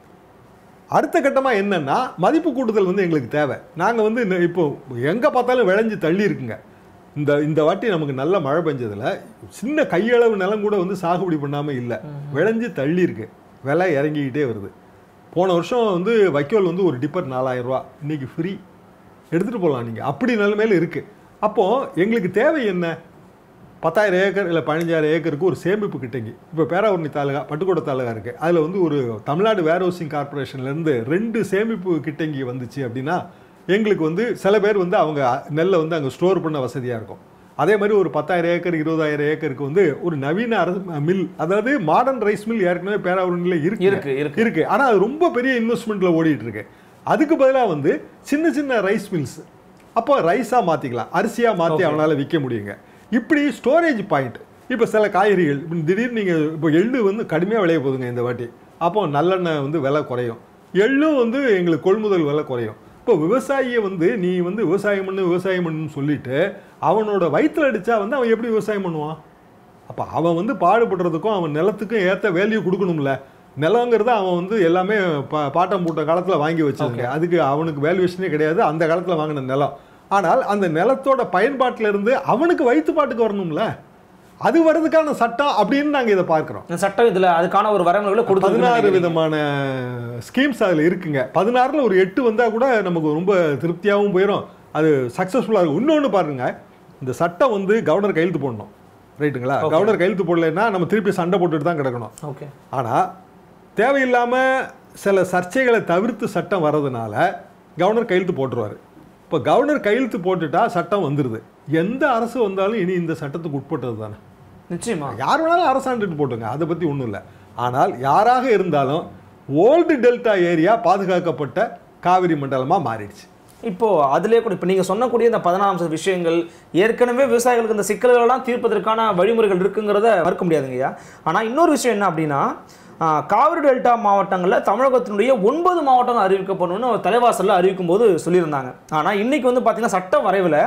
அடுத்த கட்டமாக என்னன்னா மதிப்பு கூட்டுதல் வந்து எங்களுக்கு தேவை நாங்கள் வந்து இந்த- இப்போ எங்கே பார்த்தாலும் விளைஞ்சு தள்ளி இருக்குங்க இந்த இந்த வாட்டி நமக்கு நல்ல மழை பெஞ்சதுல சின்ன கையளவு நிலம் கூட வந்து சாகுபடி பண்ணாமல் இல்லை விளைஞ்சு தள்ளி இருக்கு விலை இறங்கிக்கிட்டே வருது போன வருஷம் வந்து வைக்கோல் வந்து ஒரு டிப்பர் நாலாயிரம் ரூபா இன்னைக்கு ஃப்ரீ எடுத்துகிட்டு போகலாம் நீங்கள் அப்படி நிலைமையில இருக்கு அப்போது எங்களுக்கு தேவை என்ன பத்தாயிரம் ஏக்கர் இல்லை பதினஞ்சாயிரம் ஏக்கருக்கு ஒரு சேமிப்பு கிட்டங்கி இப்போ பேராவூரணி தாலுகா பட்டுக்கோட்டை தாலுகா இருக்குது அதில் வந்து ஒரு தமிழ்நாடு வேர் ஹவுசிங் கார்பரேஷன்லேருந்து ரெண்டு சேமிப்பு கிட்டங்கி வந்துச்சு அப்படின்னா எங்களுக்கு வந்து சில பேர் வந்து அவங்க நெல்லை வந்து அங்கே ஸ்டோர் பண்ண வசதியாக இருக்கும் அதே மாதிரி ஒரு பத்தாயிரம் ஏக்கர் இருபதாயிரம் ஏக்கருக்கு வந்து ஒரு நவீன அரசு மில் அதாவது மாடர்ன் ரைஸ் மில் ஏற்கனவே பேராவூரணியில் இருக்கு இருக்கு இருக்கு இருக்கு ஆனா அது ரொம்ப பெரிய இன்வெஸ்ட்மெண்ட்ல ஓடிட்டு இருக்கு அதுக்கு பதிலாக வந்து சின்ன சின்ன ரைஸ் மில்ஸ் அப்போ ரைஸா மாத்திக்கலாம் அரிசியா மாத்தி Okay. அவனால விற்க முடியுங்க இப்படி ஸ்டோரேஜ் பாயிண்ட் இப்போ சில காய்கறிகள் இப்ப திடீர்னு நீங்க இப்போ எள்ளு வந்து கடுமையா விளைய போகுதுங்க இந்த வாட்டி அப்போ நல்லெண்ணெய் வந்து விலை குறையும் எள்ளும் வந்து எங்களுக்கு கொள்முதல் விலை குறையும் இப்போ விவசாயியை வந்து நீ வந்து விவசாயம் பண்ணு விவசாயம் பண்ணுன்னு சொல்லிட்டு அவனோட வயித்துல அடிச்சா வந்து அவன் எப்படி விவசாயம் பண்ணுவான் அப்போ அவன் வந்து பாடுபடுறதுக்கும் அவன் நிலத்துக்கும் ஏற்ற வேல்யூ கொடுக்கணும்ல நிலங்கிறது அவன் வந்து எல்லாமே பா பாட்டம் பூட்ட காலத்தில் வாங்கி வச்சதுங்க அதுக்கு அவனுக்கு வேல்யூவேஷனே கிடையாது அந்த காலத்தில் வாங்கின நிலம் ஆனால் அந்த நிலத்தோட பயன்பாட்டில இருந்து அவனுக்கு வயிற்றுப்பாட்டுக்கு வரணும்ல அது வர்றதுக்கான சட்டம் அப்படின்னு நாங்கள் இதை பார்க்குறோம் இந்த சட்டம் இதுல அதுக்கான ஒரு வரமுறைகளை பதினாறு கொடுத்து விதமான ஸ்கீம்ஸ் அதில் இருக்குங்க பதினாறுல ஒரு எட்டு வந்தால் கூட நமக்கு ரொம்ப திருப்தியாகவும் போயிடும் அது சக்ஸஸ்ஃபுல்லாக இருக்கும் இன்னொன்று பாருங்க இந்த சட்டம் வந்து கவர்னர் கையெழுத்து போடணும் ரைட்டுங்களா Okay. கவர்னர் கையெழுத்து போடலைன்னா நம்ம திருப்பி சண்டை போட்டுட்டு தான் கிடக்கணும் ஓகே ஆனால் தேவையில்லாமல் சில சர்ச்சைகளை தவிர்த்து சட்டம் வர்றதுனால கவர்னர் கையெழுத்து போட்டுருவார் இப்போ கவர்னர் கையெழுத்து போட்டுட்டா சட்டம் வந்துடுது எந்த அரசு வந்தாலும் இனி இந்த சட்டத்துக்கு உட்பட்டது தானே நிச்சயமா யார் வேணாலும் அரசாண்டுட்டு போட்டுங்க அதை பற்றி ஒன்றும் இல்லை ஆனால் யாராக இருந்தாலும் ஓல்டு டெல்டா ஏரியா பாதுகாக்கப்பட்ட காவிரி மண்டலமாக மாறிடுச்சு இப்போ அதிலே கூட இப்போ நீங்கள் சொன்னக்கூடிய இந்த பதினாறு விஷயங்கள் ஏற்கனவே விவசாயிகளுக்கு இந்த சிக்கல்களெல்லாம் தீர்ப்பதற்கான வழிமுறைகள் இருக்குங்கிறத மறுக்க முடியாதுங்கய்யா ஆனால் இன்னொரு விஷயம் என்ன அப்படின்னா ஆ, காவிரி டெல்டா மாவட்டங்களில் தமிழகத்தினுடைய ஒன்பது மாவட்டம் அறிவிக்கப்படணும்னு தலைவாசலில் அறிவிக்கும் போது சொல்லியிருந்தாங்க ஆனால் இன்னைக்கு வந்து பார்த்தீங்கன்னா சட்ட வரைவில்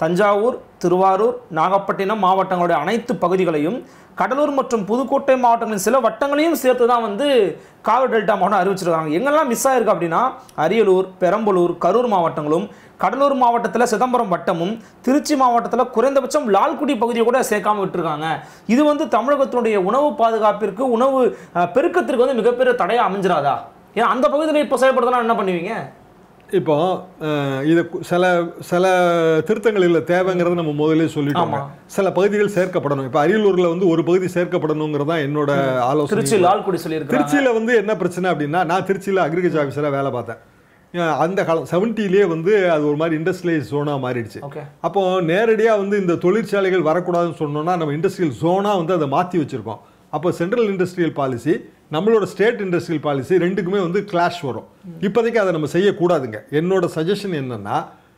தஞ்சாவூர் திருவாரூர் நாகப்பட்டினம் மாவட்டங்களுடைய அனைத்து பகுதிகளையும் கடலூர் மற்றும் புதுக்கோட்டை மாவட்டங்களின் சில வட்டங்களையும் சேர்த்து தான் வந்து காவிரி டெல்டா மாவட்டம் அறிவிச்சிருக்காங்க எங்கெல்லாம் மிஸ் ஆயிருக்கு அப்படின்னா அரியலூர் பெரம்பலூர் கரூர் மாவட்டங்களும் கடலூர் மாவட்டத்தில் சிதம்பரம் வட்டமும் திருச்சி மாவட்டத்தில் குறைந்தபட்சம் லால்குடி பகுதியை கூட சேர்க்காம விட்டுருக்காங்க இது வந்து தமிழகத்தினுடைய உணவு பாதுகாப்பிற்கு உணவு அஹ், பெருக்கத்திற்கு வந்து மிகப்பெரிய தடையா அமைஞ்சிராதா ஏன் அந்த பகுதியில் இப்போ செயல்படுத்தினா என்ன பண்ணுவீங்க இப்போ அஹ், இது கு- சில சில திருத்தங்கள் இல்லை தேவைங்கிறத நம்ம முதல்ல சொல்லிட்டோம் ஆமா. சில பகுதிகள் சேர்க்கப்படணும் இப்போ அரியலூர்ல வந்து ஒரு பகுதி சேர்க்கப்படணுங்கிறதா என்னோட ஆலோசனை திருச்சி லால்குடி சொல்லியிருக்காங்க திருச்சியில வந்து என்ன பிரச்சனை அப்படின்னா நான் திருச்சியில அக்ரிகல்ச்சர் ஆஃபீஸராக வேலை பார்த்தேன் அஹ் அந்த காலம் செவன்ட்டிலேயே வந்து அது ஒரு மாதிரி இண்டஸ்ட்ரியலைஸ் ஜோனாக மாறிடுச்சு ஓகே அப்போ நேரடியாக வந்து இந்த தொழிற்சாலைகள் வரக்கூடாதுன்னு சொன்னோம்னா நம்ம இண்டஸ்ட்ரியல் ஜோனாக வந்து அதை மாற்றி வச்சிருக்கோம் அப்போ சென்ட்ரல் இண்டஸ்ட்ரியல் பாலிசி நம்மளோட ஸ்டேட் இண்டஸ்ட்ரியல் பாலிசி ரெண்டுக்குமே வந்து கிளாஷ் வரும் இப்போதைக்கு அதை நம்ம செய்யக்கூடாதுங்க என்னோட சஜஷன் என்னன்னா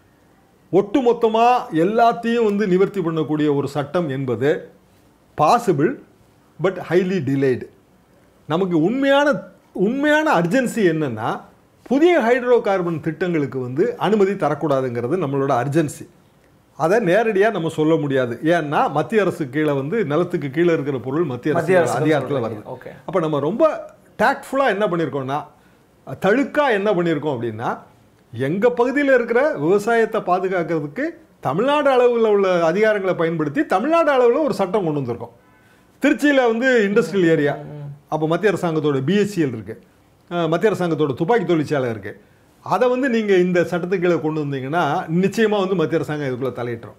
ஒட்டுமொத்தமாக எல்லாத்தையும் வந்து நிவர்த்தி பண்ணக்கூடிய ஒரு சட்டம் என்பது பாசிபிள் பட் ஹைலி டிலேடு நமக்கு உண்மையான உண்மையான அர்ஜென்சி என்னன்னா புதிய ஹைட்ரோ கார்பன் திட்டங்களுக்கு வந்து அனுமதி தரக்கூடாதுங்கிறது நம்மளோட அர்ஜென்சி அதை நேரடியாக நம்ம சொல்ல முடியாது ஏன்னா மத்திய அரசு கீழே வந்து நிலத்துக்கு கீழே இருக்கிற பொருள் மத்திய மத்திய அரசு அரசு அதிகாரத்தில் வருது ஓகே அப்போ நம்ம ரொம்ப டேக்ட்ஃபுல்லாக என்ன பண்ணியிருக்கோம்னா தழுக்கா என்ன பண்ணியிருக்கோம் அப்படின்னா எங்கள் பகுதியில் இருக்கிற விவசாயத்தை பாதுகாக்கிறதுக்கு தமிழ்நாடு அளவில் உள்ள அதிகாரங்களை பயன்படுத்தி தமிழ்நாடு அளவில் ஒரு சட்டம் கொண்டு வந்திருக்கோம் திருச்சியில் வந்து இண்டஸ்ட்ரியல் ஏரியா அப்போ மத்திய அரசாங்கத்தோட பிஎஸ்சிஎல் இருக்கு அஹ் மத்திய அரசாங்கத்தோட துப்பாக்கி தொழிற்சாலை இருக்கு அதை வந்து நீங்கள் இந்த சட்டத்துக்கு கீழே கொண்டு வந்தீங்கன்னா நிச்சயமாக வந்து மத்திய அரசாங்கம் இதுக்குள்ளே தலையிட்டுரும்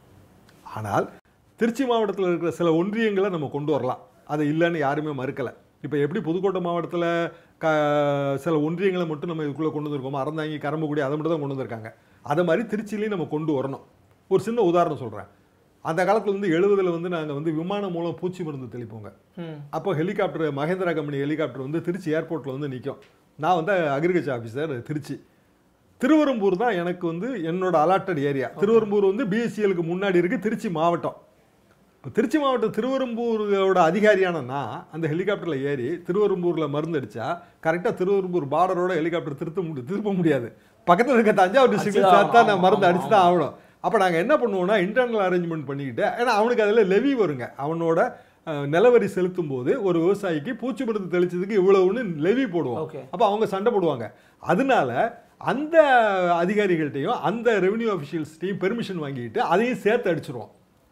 ஆனால் திருச்சி மாவட்டத்தில் இருக்கிற சில ஒன்றியங்களை நம்ம கொண்டு வரலாம் அது இல்லைன்னு யாருமே மறுக்கலை இப்போ எப்படி புதுக்கோட்டை மாவட்டத்தில் க சில ஒன்றியங்களை மட்டும் நம்ம இதுக்குள்ளே கொண்டு வந்திருக்கோமோ அறந்தாங்கி கரம்பக்குடி அதை மட்டும் தான் கொண்டு வந்திருக்காங்க அதை மாதிரி திருச்சியிலையும் நம்ம கொண்டு வரணும் ஒரு சின்ன உதாரணம் சொல்கிறேன் அந்த காலத்தில் வந்து எழுபதில் வந்து நாங்கள் வந்து விமானம் மூலம் பூச்சி மருந்து தெளிப்போங்க ம் அப்போ ஹெலிகாப்டர் மகேந்திரா கம்பெனி ஹெலிகாப்டர் வந்து திருச்சி ஏர்போர்ட்டில் வந்து நிற்கும் நான் வந்து அக்ரிகல்ச்சர் ஆஃபீஸர் திருச்சி திருவெரும்பூர் தான் எனக்கு வந்து என்னோட அலாட்டட் ஏரியா திருவெரும்பூர் வந்து பிஎஸ்சிஎலுக்கு முன்னாடி இருக்கு திருச்சி மாவட்டம் இப்போ திருச்சி மாவட்டம் திருவெரும்பூரோட அதிகாரியான நான் அந்த ஹெலிகாப்டரில் ஏறி திருவெரும்பூரில் மருந்து அடிச்சா கரெக்டாக திருவெரும்பூர் பார்டரோட ஹெலிகாப்டர் திருத்த முடியும் திருப்ப முடியாது பக்கத்தில் இருக்க தஞ்சாவூர் டிஸ்ட்ரிக்ட்ல அடிச்சுதான் சேர்த்தா நான் ஆமா, மருந்து ஆமா, அடிச்சு தான் ஆகணும் அப்போ நாங்கள் என்ன பண்ணுவோம்னா இன்டர்னல் அரேஞ்ச்மெண்ட் பண்ணிக்கிட்டு ஏன்னா அவனுக்கு அதில் லெவி வருங்க அவனோட அஹ், நிலவரி செலுத்தும் போது ஒரு விவசாயிக்கு பூச்சி மருந்து தெளிச்சதுக்கு இவ்வளவுன்னு லெவி போடுவோம் ஓகே அப்போ அவங்க சண்டை போடுவாங்க அதனால அந்த அதிகாரிகள்ட்டையும் அந்த ரெவென்யூ அஃபிஷியல்ஸ்டையும் பெர்மிஷன் வாங்கிட்டு அதையும் சேர்த்து அடிச்சிருவோம்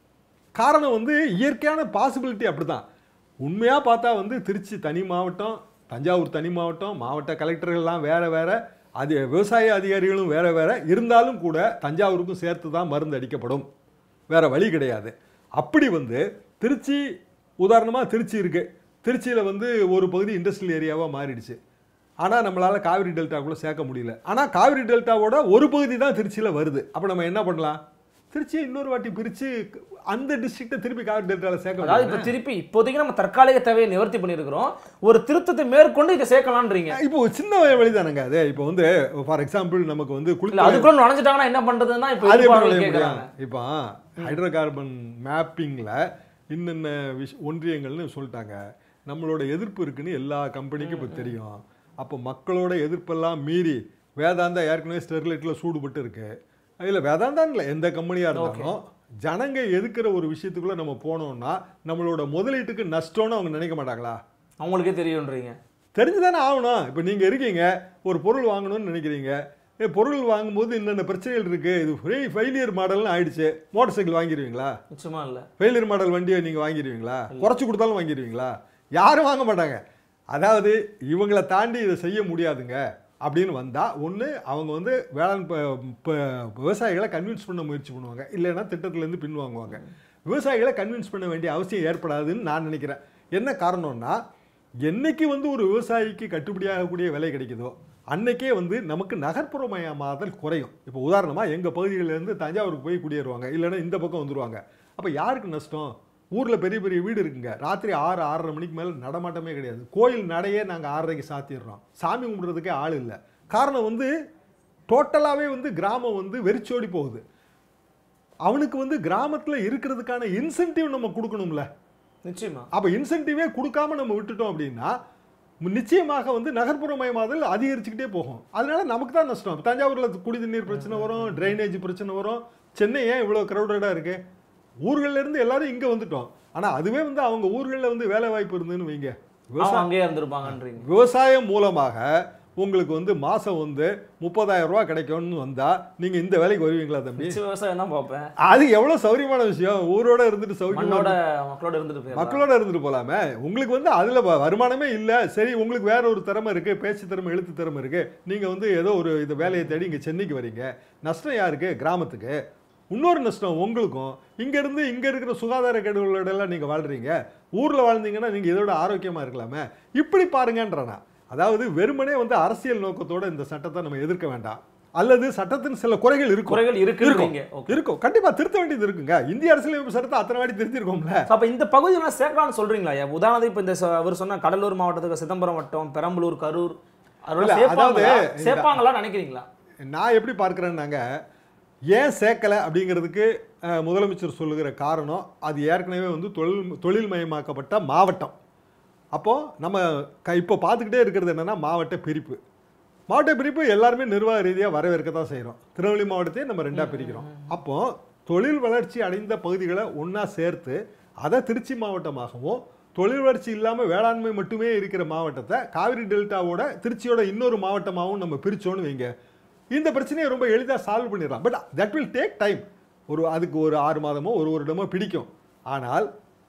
காரணம் வந்து இயற்கையான பாசிபிலிட்டி அப்படிதான் உண்மையா பார்த்தா வந்து திருச்சி தனி மாவட்டம் தஞ்சாவூர் தனி மாவட்டம் மாவட்ட கலெக்டர்கள்லாம் வேற வேற அது விவசாய அதிகாரிகளும் வேற வேற இருந்தாலும் கூட தஞ்சாவூருக்கும் சேர்த்து தான் மருந்து அடிக்கப்படும் வேற வழி கிடையாது அப்படி வந்து திருச்சி உதாரணமாக திருச்சி இருக்கு திருச்சியில் வந்து ஒரு பகுதி இண்டஸ்ட்ரியல் ஏரியாவாக மாறிடுச்சு ஆனால் நம்மளால் காவிரி டெல்டாக்குள்ளே சேர்க்க முடியல ஆனால் காவிரி டெல்டாவோட ஒரு பகுதி தான் திருச்சியில் வருது அப்போ நம்ம என்ன பண்ணலாம் திருச்சியை இன்னொரு வாட்டி பிரித்து அந்த டிஸ்ட்ரிக்ட்டை திருப்பி காவிரி டெல்டாவில் சேர்க்க அதாவது முடியாது இப்போ திருப்பி இப்போதைக்கு நம்ம தற்காலிக தேவையை நிவர்த்தி பண்ணியிருக்கிறோம் ஒரு திருத்தத்தை மேற்கொண்டு இதை சேர்க்கலான்றீங்க இப்போ ஒரு சின்ன வழிதானங்க அது இப்போ வந்து ஃபார் எக்ஸாம்பிள் நமக்கு வந்து இல்ல குளிர் அதுக்குள்ள நுழைஞ்சிட்டாங்கன்னா என்ன பண்றதுன்னா இப்போ அது எப்படி எதிர்பார்ப்பு நுழைய கேட்கறாங்க முடியும் இப்போ ஹைட்ரோ கார்பன் மேப்பிங்கில் இன்னென்ன விஷ் ஒன்றியங்கள்னு சொல்லிட்டாங்க நம்மளோட எதிர்ப்பு இருக்குன்னு எல்லா கம்பெனிக்கும் இப்போ தெரியும் அப்போ மக்களோட எதிர்ப்பெல்லாம் மீறி வேதாந்தா ஏற்கனவே ஸ்டெர்லைட்டில் சூடுபட்டு இருக்கு அதில் வேதாந்தான் இல்லை எந்த கம்பெனியாக இருந்தாலும் ஜனங்க எதுக்குற ஒரு விஷயத்துக்குள்ள நம்ம போனோம்னா நம்மளோட முதலீட்டுக்கு நஷ்டம்னு அவங்க நினைக்க மாட்டாங்களா அவங்களுக்கே தெரியும்ன்றீங்க தெரிஞ்சுதானே ஆகணும் இப்போ நீங்கள் இருக்கீங்க ஒரு பொருள் வாங்கணும்னு நினைக்கிறீங்க ஏ, பொருள் வாங்கும்போது என்னென்ன பிரச்சனைகள் இருக்குது இது ஃப்ரீ ஃபெயிலியர் மாடல்னு ஆயிடுச்சு மோட்டார் சைக்கிள் வாங்கிடுவீங்களா நிச்சயமா இல்ல ஃபெயிலியர் மாடல் வண்டியை நீங்கள் வாங்கிடுவீங்களா குறைச்சி கொடுத்தாலும் வாங்கிடுவீங்களா யாரும் வாங்க மாட்டாங்க அதாவது இவங்களை தாண்டி இதை செய்ய முடியாதுங்க அப்படின்னு வந்தால் ஒன்று அவங்க வந்து வேளாண் ப- ப- விவசாயிகளை கன்வின்ஸ் பண்ண முயற்சி பண்ணுவாங்க இல்லைன்னா திட்டத்துலேருந்து பின்வாங்குவாங்க விவசாயிகளை கன்வின்ஸ் பண்ண வேண்டிய அவசியம் ஏற்படாதுன்னு நான் நினைக்கிறேன் என்ன காரணம்னா என்னைக்கு வந்து ஒரு விவசாயிக்கு கட்டுப்படியாகக்கூடிய விலை கிடைக்குதோ அன்னைக்கே வந்து நமக்கு நகர்ப்புறமயமாதல் குறையும் இப்போ உதாரணமாக எங்கள் பகுதிகளிலேருந்து தஞ்சாவூருக்கு போய் குடியேறுவாங்க இல்லைன்னா இந்த பக்கம் வந்துருவாங்க அப்போ யாருக்கு நஷ்டம் ஊரில் பெரிய பெரிய வீடு இருக்குங்க ராத்திரி ஆறு ஆறரை மணிக்கு மேலே நடமாட்டமே கிடையாது கோயில் நடையே நாங்கள் ஆறரைக்கு சாத்திடுறோம் சாமி கும்பிட்றதுக்கே ஆள் இல்லை காரணம் வந்து டோட்டலாகவே வந்து கிராமம் வந்து வெறிச்சோடி போகுது அவனுக்கு வந்து கிராமத்தில் இருக்கிறதுக்கான இன்சென்டிவ் நம்ம கொடுக்கணும்ல நிச்சயமா அப்போ இன்சென்டிவே கொடுக்காம நம்ம விட்டுட்டோம் அப்படின்னா நிச்சயமாக வந்து நகர்ப்புறமயமாதல் அதிகரிச்சுக்கிட்டே போகும் அதனால நமக்கு தான் நஷ்டம் தஞ்சாவூரில் குடி தண்ணீர் பிரச்சனை வரும் ட்ரைனேஜ் பிரச்சனை வரும் சென்னை ஏன் இவ்வளோ க்ரௌடடாக இருக்கு ஊர்கள்ல இருந்து எல்லாரும் இங்கே வந்துட்டோம் ஆனால் அதுவே வந்து அவங்க ஊர்களில் வந்து வேலை வாய்ப்பு இருந்துன்னு வைங்க அவங்க விவசாயம் அங்கேயே இருந்திருப்பாங்கன்றீங்க விவசாயம் மூலமாக உங்களுக்கு வந்து மாதம் வந்து முப்பதாயிரம் ரூபா கிடைக்கும்னு வந்தால் நீங்கள் இந்த வேலைக்கு வருவீங்களா தம்பி மிச்ச விவசாயம் தான் பார்ப்பேன் அது எவ்வளோ சௌரியமான விஷயம் ஊரோட இருந்துட்டு சௌரியமா மண்ணோட மக்களோட இருந்துட்டு போயிடலாம் மக்களோட இருந்துட்டு போலாமே உங்களுக்கு வந்து அதுல வ- வருமானமே இல்ல சரி உங்களுக்கு வேற ஒரு திறமை இருக்கு பேச்சு திறமை எழுத்து திறமை இருக்கு நீங்க வந்து ஏதோ ஒரு இது வேலையை தேடி இங்க சென்னைக்கு வரீங்க நஷ்டம் யாருக்கு கிராமத்துக்கு இன்னொரு நஷ்டம் உங்களுக்கும் இங்க இருந்து இங்க இருக்கிற சுகாதார கேடுகளோட எல்லாம் நீங்க வாழ்றீங்க ஊர்ல வாழ்ந்தீங்கன்னா நீங்க இதோட ஆரோக்கியமா இருக்கலாமே இப்படி பாருங்கன்றனா அதாவது வெறுமனே வந்து அரசியல் நோக்கத்தோட இந்த சட்டத்தை நம்ம எதிர்க்க வேண்டாம் அல்லது சட்டத்தின் சில குறைகள் இருக்கும் குறைகள் இருக்குன்றீங்க ஓகே இருக்கும் கண்டிப்பா திருத்த வேண்டியது இருக்குங்க இந்திய அரசியலமைப்பு சட்டத்தை அத்தனை வாட்டி திருத்திருக்கோம்ல அப்ப இந்த பகுதியெல்லாம் சேர்க்கலாம்னு சொல்றீங்களா ஐயா உதாரணத்துக்கு இப்ப இந்த ச- அவர் சொன்ன கடலூர் மாவட்டத்துக்கு சிதம்பரம் வட்டம் பெரம்பலூர் கரூர் அதெல்லாம் இல்ல, சேர்ப்பாங்களா அதாவது இந்த- சேர்ப்பாங்களான்னு நினைக்கிறீங்களா நான் எப்படி பார்க்குறேன்னாங்க ஏன் சேர்க்கலை அப்படிங்கிறதுக்கு அஹ், முதலமைச்சர் சொல்லுகிற காரணம் அது ஏற்கனவே வந்து தொழில் தொழில்மயமாக்கப்பட்ட மாவட்டம் அப்போது நம்ம க இப்போ பார்த்துக்கிட்டே இருக்கிறது என்னென்னா மாவட்ட பிரிப்பு மாவட்ட பிரிப்பு எல்லாருமே நிர்வாக ரீதியாக வரவேற்க தான் செய்கிறோம் திருநெல்வேலி மாவட்டத்தையும் நம்ம ரெண்டாக பிரிக்கிறோம் அப்போது தொழில் வளர்ச்சி அடைந்த பகுதிகளை ஒன்றா சேர்த்து அதை திருச்சி மாவட்டமாகவும் தொழில் வளர்ச்சி இல்லாமல் வேளாண்மை மட்டுமே இருக்கிற மாவட்டத்தை காவிரி டெல்டாவோட திருச்சியோட இன்னொரு மாவட்டமாகவும் நம்ம பிரிச்சோன்னு வைங்க இந்த பிரச்சனையை ரொம்ப எளிதாக சால்வ் பண்ணிடலாம் but that will take time ஒரு அதுக்கு ஒரு ஆறு மாதமோ ஒரு வருடமோ பிடிக்கும் ஆனால்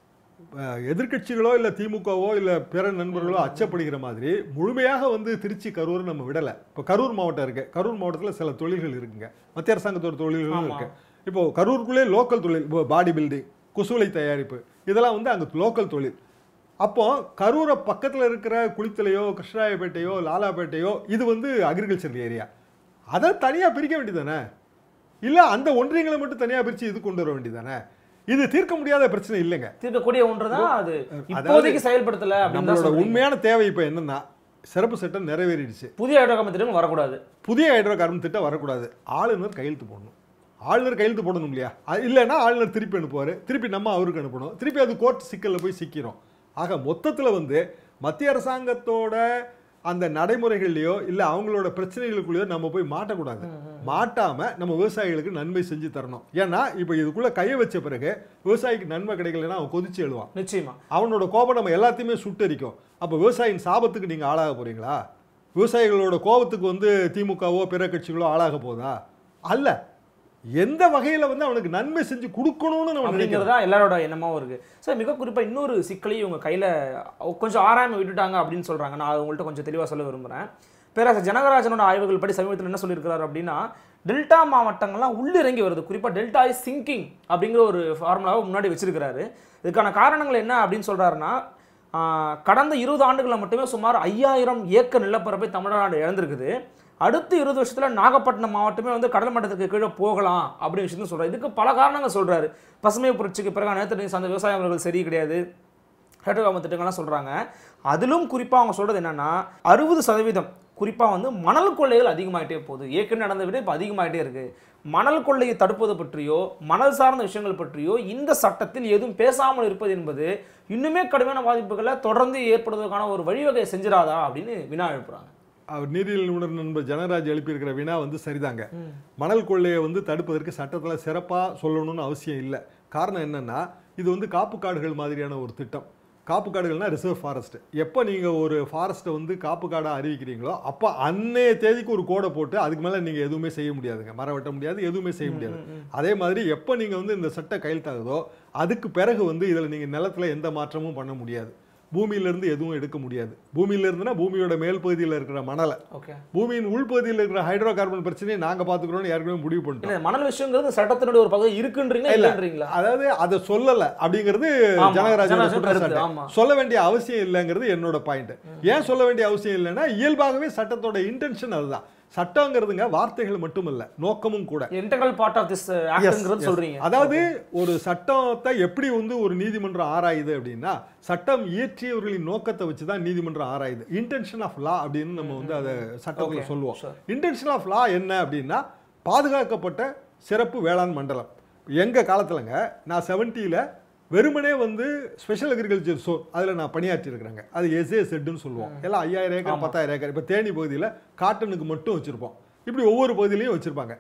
அஹ், எதிர்க்கட்சிகளோ இல்லை திமுகவோ இல்லை பிற நண்பர்களோ அச்சப்படுகிற மாதிரி முழுமையாக வந்து திருச்சி கரூர் நம்ம விடலை இப்போ கரூர் மாவட்டம் இருக்கு கரூர் மாவட்டத்தில் சில தொழில்கள் இருக்குங்க மத்திய அரசாங்கத்தோட தொழில்களும் ஆமா. இருக்கு இப்போ கரூருக்குள்ளே லோக்கல் தொழில் இப்போ பாடி பில்டிங் குசுவலை தயாரிப்பு இதெல்லாம் வந்து அங்கே லோக்கல் தொழில் அப்போ கரூரை பக்கத்தில் இருக்கிற குளித்தலையோ கிருஷ்ணராயப்பேட்டையோ லாலாப்பேட்டையோ இது வந்து அக்ரிகல்ச்சர் ஏரியா அதை தனியாக பிரிக்க வேண்டியதானே இல்லை அந்த ஒன்றியங்களை மட்டும் தனியாக பிரித்து இது கொண்டு வர வேண்டியதானே இது தீர்க்க முடியாத பிரச்சனை இல்லைங்க தீர்க்கக்கூடிய ஒன்றுதான் அது இப்போதைக்கு செயல்படுத்தல அப்படின்னு தான் நம்மளோட சொல்றீங்க. உண்மையான தேவை இப்போ என்னன்னா சிறப்பு சட்டம் நிறைவேறிடுச்சு புதிய ஹைட்ரோகார்பன் திட்டம் வரக்கூடாது புதிய ஹைட்ரோ கார்பன் திட்டம் வரக்கூடாது ஆளுநர் கையெழுத்து போடணும் ஆளுநர் கையெழுத்து போடணும் இல்லையா அது இல்லைன்னா ஆளுநர் திருப்பி அனுப்புவார் திருப்பி நம்ம அவருக்கு அனுப்பணும் திருப்பி அது கோர்ட் சிக்கலில் போய் சிக்கிறோம் ஆக மொத்தத்தில் வந்து மத்திய அரசாங்கத்தோட அந்த நடைமுறைகள்லையோ இல்லை அவங்களோட பிரச்சனைகளுக்குள்ளேயோ நம்ம போய் மாட்டக்கூடாது மாட்டாம நம்ம விவசாயிகளுக்கு நன்மை செஞ்சு தரணும் ஏன்னா இப்போ இதுக்குள்ள கையை வச்ச பிறகு விவசாயிக்கு நன்மை கிடைக்கலன்னா அவன் கொதிச்சு எழுவான் நிச்சயமா அவனோட கோபம் நம்ம எல்லாத்தையுமே சுட்டரிக்கும் அப்போ விவசாயியின் சாபத்துக்கு நீங்கள் ஆளாக போறீங்களா விவசாயிகளோட கோபத்துக்கு வந்து திமுகவோ பிற கட்சிகளோ ஆளாக போதா அல்ல எந்த வகையில் வந்து அவனுக்கு நன்மை செஞ்சு கொடுக்கணும்னு நம்ம நினைக்கிறோம் அப்படிங்கிறதா எல்லாரோட எண்ணமாவும் இருக்கு சார் மிக குறிப்பா இன்னொரு சிக்கலையும் இவங்க கையில கொஞ்சம் ஆராய்மை விட்டுட்டாங்க அப்படின்னு சொல்றாங்க நான் உங்கள்கிட்ட கொஞ்சம் தெளிவா சொல்ல விரும்புறேன் பேராசர் ஜனகராஜனோட ஆய்வுகள் படி சமீபத்தில் என்ன சொல்லியிருக்கிறாரு அப்படின்னா டெல்டா மாவட்டங்கள்லாம் உள்ளிறங்கி வருது குறிப்பா டெல்டா இஸ் சிங்கிங் அப்படிங்கிற ஒரு ஃபார்முலாவை முன்னாடி வச்சிருக்கிறாரு இதுக்கான காரணங்கள் என்ன அப்படின்னு சொல்றாருன்னா ஆஹ், கடந்த இருபது ஆண்டுகளில் மட்டுமே சுமார் ஐயாயிரம் ஏக்கர் நிலப்பரப்பை தமிழ்நாடு இழந்திருக்குது அடுத்த இருபது வருஷத்துல நாகப்பட்டினம் மாவட்டமே வந்து கடல் மட்டத்துக்கு கீழே போகலாம் அப்படின்னு விஷயத்தை சொல்றாரு இதுக்கு பல காரணங்கள் சொல்றாரு பசுமை புரட்சிக்கு பிறகு நேற்று நீர் சார்ந்த விவசாய முறைகள் சரி கிடையாது ஹைட்ரோகார்பன் திட்டங்கள்லாம் சொல்றாங்க அதிலும் குறிப்பா அவங்க சொல்றது என்னன்னா அறுபது சதவீதம் குறிப்பா வந்து மணல் கொள்ளைகள் அதிகமாயிட்டே போகுது ஏற்கனவே நடந்ததை விட இப்போ அதிகமாயிட்டே இருக்கு மணல் கொள்ளையை தடுப்பது பற்றியோ மணல் சார்ந்த விஷயங்கள் பற்றியோ இந்த சட்டத்தில் எதுவும் பேசாமல் இருப்பது என்பது இன்னுமே கடுமையான பாதிப்புகளை தொடர்ந்து ஏற்படுவதற்கான ஒரு வழிவகை செஞ்சிடாதா அப்படின்னு வினா எழுப்புறாங்க அவர் நீரியல் நிபுணர் நண்பர் ஜனராஜ் எழுப்பியிருக்கிற வினா வந்து சரிதாங்க மணல் கொள்ளையை வந்து தடுப்பதற்கு சட்டத்தில் சிறப்பாக சொல்லணும்னு அவசியம் இல்லை காரணம் என்னன்னா இது வந்து காப்பு காடுகள் மாதிரியான ஒரு திட்டம் காப்பு காடுகள்னா ரிசர்வ் ஃபாரஸ்ட் எப்போ நீங்கள் ஒரு ஃபாரஸ்ட்டை வந்து காப்பு காடாக அறிவிக்கிறீங்களோ அப்போ அன்னைய தேதிக்கு ஒரு கோடை போட்டு அதுக்கு மேலே நீங்கள் எதுவுமே செய்ய முடியாதுங்க மரம் வெட்ட முடியாது எதுவுமே செய்ய முடியாது அதே மாதிரி எப்போ நீங்கள் வந்து இந்த சட்டம் கையெழுத்தாகுதோ அதுக்கு பிறகு வந்து இதில் நீங்கள் நிலத்துல எந்த மாற்றமும் பண்ண முடியாது பூமியிலிருந்து எதுவும் எடுக்க முடியாது பூமியில இருந்துன்னா பூமியோட மேல் பகுதியில் இருக்கிற மணலை ஓகே பூமியின் உள்பகுதியில் இருக்கிற ஹைட்ரோ கார்பன் பிரச்சனையை நாங்க பாத்துக்கிறோம்னு ஏற்கனவே முடிவு பண்ணிட்டோம் இல்ல மணல் விஷயங்கிறது சட்டத்தினுடைய ஒரு பகுதி இருக்குன்றீங்களா இல்ல. இல்லைன்றீங்களா அதாவது அதை சொல்லல அப்படிங்கிறது ஆமா, ஜனகராஜோட ஜனகராஜன் குற்றச்சாட்டு கருத்து, ஆமா. சொல்ல வேண்டிய அவசியம் இல்லைங்கிறது என்னோட பாயிண்ட் ஏன் சொல்ல வேண்டிய அவசியம் இல்லைன்னா இயல்பாகவே சட்டத்தோட இன்டென்ஷன் அதுதான் சட்டங்கிறதுங்க வார்த்தைகள் மட்டுமல்ல நோக்கமும் கூட இன்டெகிரல் பார்ட் ஆஃப் திஸ் ஆக்ட்ங்கிறது yes. சொல்றீங்க அதாவது ஒரு சட்டத்தை எப்படி வந்து ஒரு நீதிமன்றம் ஆராயுது அப்படின்னா சட்டம் இயற்றியவர்களின் நோக்கத்தை வச்சு தான் நீதிமன்றம் ஆராயுது இன்டென்ஷன் ஆஃப் லா அப்படின்னு நம்ம வந்து அதை சட்டத்தில் Okay, சொல்லுவோம் sure. இன்டென்ஷன் ஆஃப் லா என்ன அப்படின்னா பாதுகாக்கப்பட்ட சிறப்பு வேளாண் மண்டலம் எங்க காலத்துலங்க நான் செவன்ட்டியில் வெறுமனே வந்து ஸ்பெஷல் அக்ரிகல்ச்சர் சோன் அதில் நான் பணியாற்றி இருக்கிறேங்க அது எஸ்ஏ செட்டுன்னு சொல்லுவோம் எல்லாம் ஐயாயிரம் ஏக்கர் பத்தாயிரம் ஏக்கர் இப்போ தேனி பகுதியில் காட்டனுக்கு மட்டும் வச்சுருப்போம் இப்படி ஒவ்வொரு பகுதியிலையும் வச்சுருப்பாங்க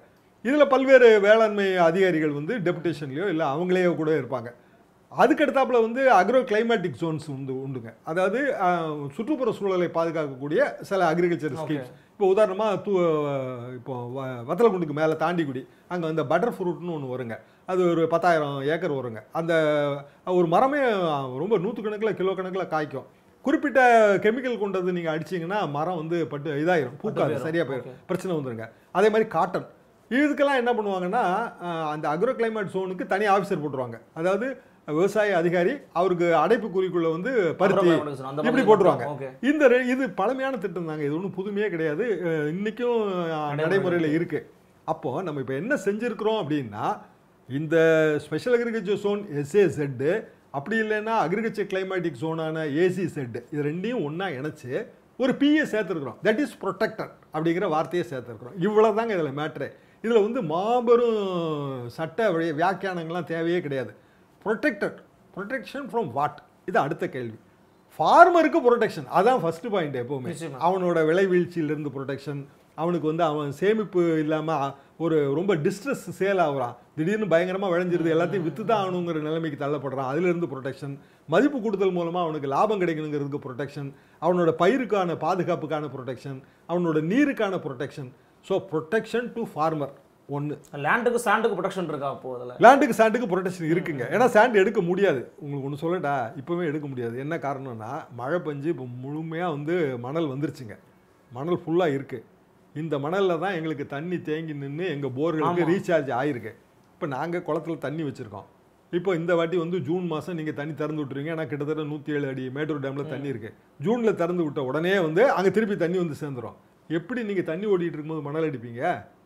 இதில் பல்வேறு வேளாண்மை அதிகாரிகள் வந்து டெபுடேஷன்லையோ இல்லை அவங்களே கூட இருப்பாங்க அதுக்கடுத்தாப்புல வந்து அக்ரோ கிளைமேட்டிக் ஜோன்ஸ் உண்டு உண்டுங்க அதாவது அஹ், சுற்றுப்புற சூழலை பாதுகாக்கக்கூடிய சில அக்ரிகல்ச்சர் ஸ்கீம்ஸ் இப்போ உதாரணமாக தூ இப்போ வ- வத்தலக்குண்டுக்கு மேலே தாண்டிக்குடி அங்கே அந்த பட்டர் ஃப்ரூட்னு ஒன்று வருங்க அது ஒரு பத்தாயிரம் ஏக்கர் வருங்க அந்த ஒரு மரமே ரொம்ப நூற்றுக்கணக்கில் கிலோ கணக்கில் காய்க்கும் குறிப்பிட்ட கெமிக்கல் கொண்டது நீங்கள் அடிச்சீங்கன்னா மரம் வந்து பட்டு இதாயிரும் பூக்காது போயிரும். சரியாக போயிடும் பிரச்சனை வந்துருங்க அதே மாதிரி காட்டன் இதுக்கெல்லாம் என்ன பண்ணுவாங்கன்னா அஹ், அந்த அக்ரோ கிளைமேட் ஜோனுக்கு தனி ஆஃபீஸர் போட்டுருவாங்க அதாவது விவசாய அதிகாரி அவருக்கு அடைப்பு குறிக்குள்ள வந்து பருத்தி அந்த இப்படி மாதிரி போட்டுருவாங்க. ஓகே இந்த ரெ- இது பழமையான திட்டம் தாங்க இது ஒன்றும் புதுமையே கிடையாது அஹ், இன்னைக்கும் அஹ், நடைமுறையில் இருக்கு அப்போ நம்ம இப்போ என்ன செஞ்சிருக்கிறோம் அப்படின்னா இந்த ஸ்பெஷல் அக்ரிகல்ச்சர் ஜோன் எஸ்ஏசெட்டு அப்படி இல்லைன்னா அக்ரிகல்ச்சர் கிளைமேட்டிக் ஜோனான ஏசி செட் இது ரெண்டையும் ஒன்றா இணைச்சு ஒரு பிஏ சேர்த்துருக்குறோம் தட் இஸ் ப்ரொடெக்டர் அப்படிங்கிற வார்த்தையை சேர்த்துருக்குறோம் இவ்வளோ தாங்க இதில் மேட்ரு இதில் வந்து மாபெரும் சட்ட வி- வியாக்கியானங்கள்லாம் தேவையே கிடையாது ப்ரொடெக்டட் ப்ரொடெக்ஷன் ஃப்ரம் வாட் இது அடுத்த கேள்வி ஃபார்மருக்கு ப்ரொடெக்ஷன் அதான் ஃபர்ஸ்ட் பாயிண்ட் எப்போவுமே நிச்சயமா. அவனோட விலை வீழ்ச்சியிலிருந்து ப்ரொடெக்ஷன் அவனுக்கு வந்து அவன் சேமிப்பு இல்லாமல் ஒரு ரொம்ப டிஸ்ட்ரெஸ் சேல் ஆகுறான் திடீர்னு பயங்கரமாக விளைஞ்சிருது எல்லாத்தையும் விற்று தான் ஆகணுங்கிற நிலைமைக்கு தள்ளப்படுறான் அதிலிருந்து ப்ரொடெக்ஷன் மதிப்பு கூடுதல் மூலமாக அவனுக்கு லாபம் கிடைக்கணுங்கிறதுக்கு ப்ரொடெக்ஷன் அவனோட பயிருக்கான பாதுகாப்புக்கான ப்ரொடெக்ஷன் அவனோட நீருக்கான protection so protection to farmer ஒன்று லேண்டுக்கு சாண்டுக்கு ப்ரொடெக்ஷன் இருக்கா அப்போ அதில் லேண்டுக்கு சாண்டுக்கு ப்ரொடெக்ஷன் இருக்குங்க ஏன்னா சாண்ட் எடுக்க முடியாது உங்களுக்கு ஒன்று சொல்லட்டா இப்போவே எடுக்க முடியாது என்ன காரணம்னா மழை பெஞ்சு இப்போ முழுமையாக வந்து மணல் வந்துருச்சுங்க மணல் ஃபுல்லாக இருக்குது இந்த மணலில் தான் எங்களுக்கு தண்ணி தேங்கி நின்று எங்கள் போர்களுக்கு ஆமா. ரீசார்ஜ் ஆயிருக்கு இப்போ நாங்கள் குளத்துல தண்ணி வச்சுருக்கோம் இப்போ இந்த வாட்டி வந்து ஜூன் மாதம் நீங்கள் தண்ணி திறந்து விட்டுருவீங்க ஏன்னா கிட்டத்தட்ட நூற்றி ஏழு அடி மேட்டூர் டேமில் தண்ணி இருக்குது ஜூனில் திறந்து விட்ட உடனே வந்து அங்கே திருப்பி தண்ணி வந்து சேர்ந்துரும் எப்படி நீங்கள் தண்ணி ஓடிட்டு இருக்கும்போது மணல் அடிப்பீங்க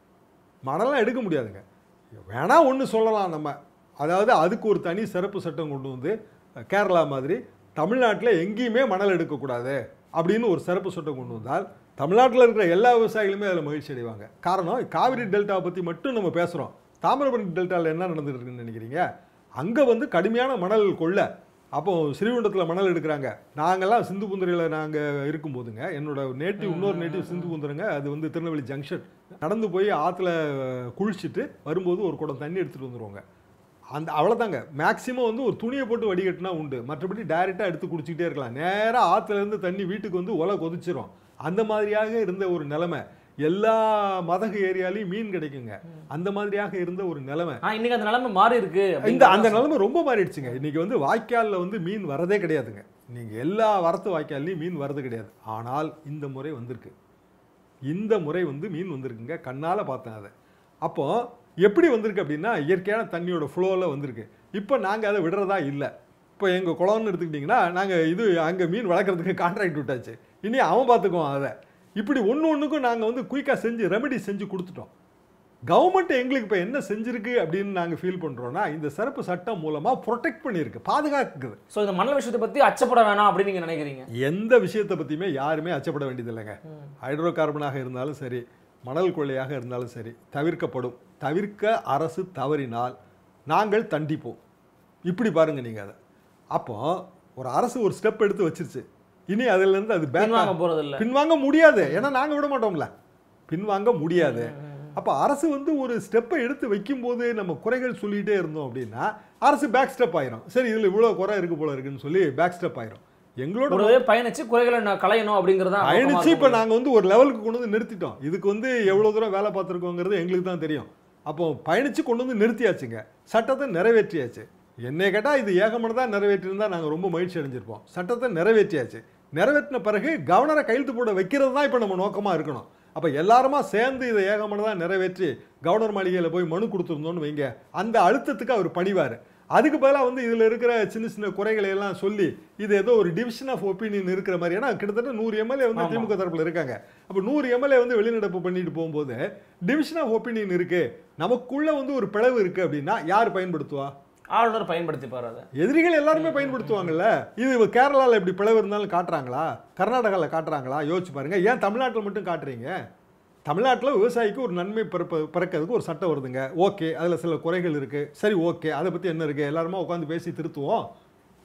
மணலாம் எடுக்க முடியாதுங்க வேணா ஒன்று சொல்லலாம் நம்ம அதாவது அதுக்கு ஒரு தனி சிறப்பு சட்டம் கொண்டு வந்து அஹ், கேரளா மாதிரி தமிழ்நாட்டில் எங்கேயுமே மணல் எடுக்கக்கூடாது அப்படின்னு ஒரு சிறப்பு சட்டம் கொண்டு வந்தால் தமிழ்நாட்டில் இருக்கிற எல்லா விவசாயிகளுமே அதில் மகிழ்ச்சி அடைவாங்க காரணம் காவிரி டெல்டாவை பற்றி மட்டும் நம்ம பேசுகிறோம் தாமிரபரணி டெல்டாவில் என்ன நடந்துட்டு இருக்குன்னு நினைக்கிறீங்க அங்கே வந்து கடுமையான மணல் கொள்ள அப்போ ஸ்ரீகுண்டத்தில் மணல் எடுக்கிறாங்க நாங்கெல்லாம் சிந்து புந்தரையில் நாங்கள் இருக்கும்போதுங்க என்னோட நேட்டிவ் இன்னொரு நேட்டிவ் சிந்து புந்தரங்க அது வந்து திருநெல்வேலி ஜங்ஷன் நடந்து போய் ஆற்றுல குளிச்சுட்டு வரும்போது ஒரு குடம் தண்ணி எடுத்துகிட்டு வந்துருவாங்க அந்த அவ்வளோதாங்க மேக்ஸிமம் வந்து ஒரு துணியை போட்டு வடிகட்டினா உண்டு மற்றபடி டைரெக்டாக எடுத்து குடிச்சிக்கிட்டே இருக்கலாம் நேராக ஆற்றுலேருந்து தண்ணி வீட்டுக்கு வந்து ஒலை கொதிச்சிரும் அந்த மாதிரியாக இருந்த ஒரு நிலைமை எல்லா மதகு ஏரியாலையும் மீன் கிடைக்குங்க அந்த மாதிரியாக இருந்த ஒரு நிலைமை ஆ இன்னைக்கு அந்த நிலைமை மாறி இருக்கு இந்த அப்படிங்கிறத அந்த நிலைமை ரொம்ப மாறிடுச்சுங்க இன்னைக்கு வந்து வாய்க்காலில் வந்து மீன் வரதே கிடையாதுங்க நீங்க எல்லா வரத்து வாய்க்கால்லையும் மீன் வரது கிடையாது ஆனால் இந்த முறை வந்திருக்கு இந்த முறை வந்து மீன் வந்திருக்குங்க கண்ணால பார்த்தேன் அதை அப்போ எப்படி வந்திருக்கு அப்படின்னா இயற்கையான தண்ணியோட ஃப்ளோவில் வந்திருக்கு இப்போ நாங்கள் அதை விடுறதா இல்லை இப்போ எங்கள் குளம்னு எடுத்துக்கிட்டிங்கன்னா நாங்கள் இது அங்கே மீன் வளர்க்குறதுக்கு கான்ட்ராக்ட் விட்டாச்சு இனி அவன் பார்த்துக்குவான் அதை இப்படி ஒன்று ஒன்றுக்கும் நாங்கள் வந்து குயிக்காக செஞ்சு ரெமெடி செஞ்சு கொடுத்துட்டோம் கவர்மெண்ட் எங்களுக்கு இப்போ என்ன செஞ்சிருக்கு அப்படின்னு நாங்கள் ஃபீல் பண்ணுறோன்னா இந்த சிறப்பு சட்டம் மூலமாக ப்ரொடெக்ட் பண்ணியிருக்கு பாதுகாக்குது ஸோ இந்த மணல் விஷயத்தை பத்தி அச்சப்பட வேணாம் அப்படின்னு நீங்க நினைக்கிறீங்க எந்த விஷயத்தை பற்றியுமே யாருமே அச்சப்பட வேண்டியதில்லைங்க ஹைட்ரோ கார்பனாக இருந்தாலும் சரி மணல் கொள்ளையாக இருந்தாலும் சரி தவிர்க்கப்படும் தவிர்க்க அரசு தவறினால் நாங்கள் தண்டிப்போம் இப்படி பாருங்க நீங்கள் அதை அப்போ ஒரு அரசு ஒரு ஸ்டெப் எடுத்து வச்சிருச்சு இனி அதுலேருந்து அது பேக் பின்வாங்க போறது இல்ல பின்வாங்க முடியாது ஏன்னா நாங்க விட மாட்டோம்ல பின்வாங்க முடியாது அப்ப அரசு வந்து ஒரு ஸ்டெப்பை எடுத்து வைக்கும்போது நம்ம குறைகள் சொல்லிட்டே இருந்தோம் அப்படின்னா அரசு பேக் ஸ்டெப் ஆயிரும் சரி இதுல இவ்வளவு குறை இருக்கு போல இருக்குன்னு சொல்லி பேக் ஸ்டெப் ஆயிரும் எங்களோட கூடவே பயணிச்சு குறைகளை நான் களையணும் அப்படிங்கறதா பயணிச்சு இப்ப நாங்க வந்து ஒரு லெவலுக்கு கொண்டு வந்து நிறுத்திட்டோம் இதுக்கு வந்து எவ்வளவு தூரம் வேலை பார்த்துருக்கோங்கிறது எங்களுக்கு தான் தெரியும் அப்போ பயணிச்சு கொண்டு வந்து நிறுத்தியாச்சுங்க சட்டத்தை நிறைவேற்றியாச்சு என்னை கேட்டா இது ஏகமனதா நிறைவேற்றியிருந்தா நாங்க ரொம்ப மகிழ்ச்சி அடைஞ்சிருப்போம் சட்டத்தை நிறைவேற்றியாச்சு நிறைவேற்றின பிறகு கவர்னரை கையெழுத்து போட வைக்கிறது தான் இப்போ நம்ம நோக்கமா இருக்கணும் அப்ப எல்லாருமா சேர்ந்து இதை ஏகமனதா நிறைவேற்றி கவர்னர் மாளிகையில போய் மனு கொடுத்துருந்தோம்னு வைங்க அந்த அழுத்தத்துக்கு அவர் பணிவார் அதுக்கு பதிலாக வந்து இதில் இருக்கிற சின்ன சின்ன குறைகளை எல்லாம் சொல்லி இது ஏதோ ஒரு டிவிஷன் ஆஃப் ஒப்பீனியன் இருக்கிற மாதிரி ஏன்னா கிட்டத்தட்ட நூறு எம்எல்ஏ வந்து ஆமா. திமுக தரப்புல இருக்காங்க அப்போ நூறு எம்எல்ஏ வந்து வெளிநடப்பு பண்ணிட்டு போகும்போது டிவிஷன் ஆஃப் ஒப்பீனியன் இருக்கு நமக்குள்ள வந்து ஒரு பிளவு இருக்கு அப்படின்னா யார் பயன்படுத்துவா ஆளுநர் பயன்படுத்திப்பார் அதை எதிரிகள் எல்லாருமே பயன்படுத்துவாங்கல்ல இது கேரளால இப்படி பிளவு இருந்தாலும் காட்டுறாங்களா கர்நாடகாவில் காட்டுறாங்களா யோசிச்சு பாருங்க ஏன் தமிழ்நாட்டில் மட்டும் காட்டுறீங்க தமிழ்நாட்டில் விவசாயிக்கு ஒரு நன்மை பிறப்ப பிறக்கிறதுக்கு ஒரு சட்டம் வருதுங்க ஓகே அதில் சில குறைகள் இருக்கு சரி ஓகே அதை பற்றி என்ன இருக்கு எல்லாருமா உட்காந்து பேசி திருத்துவோம்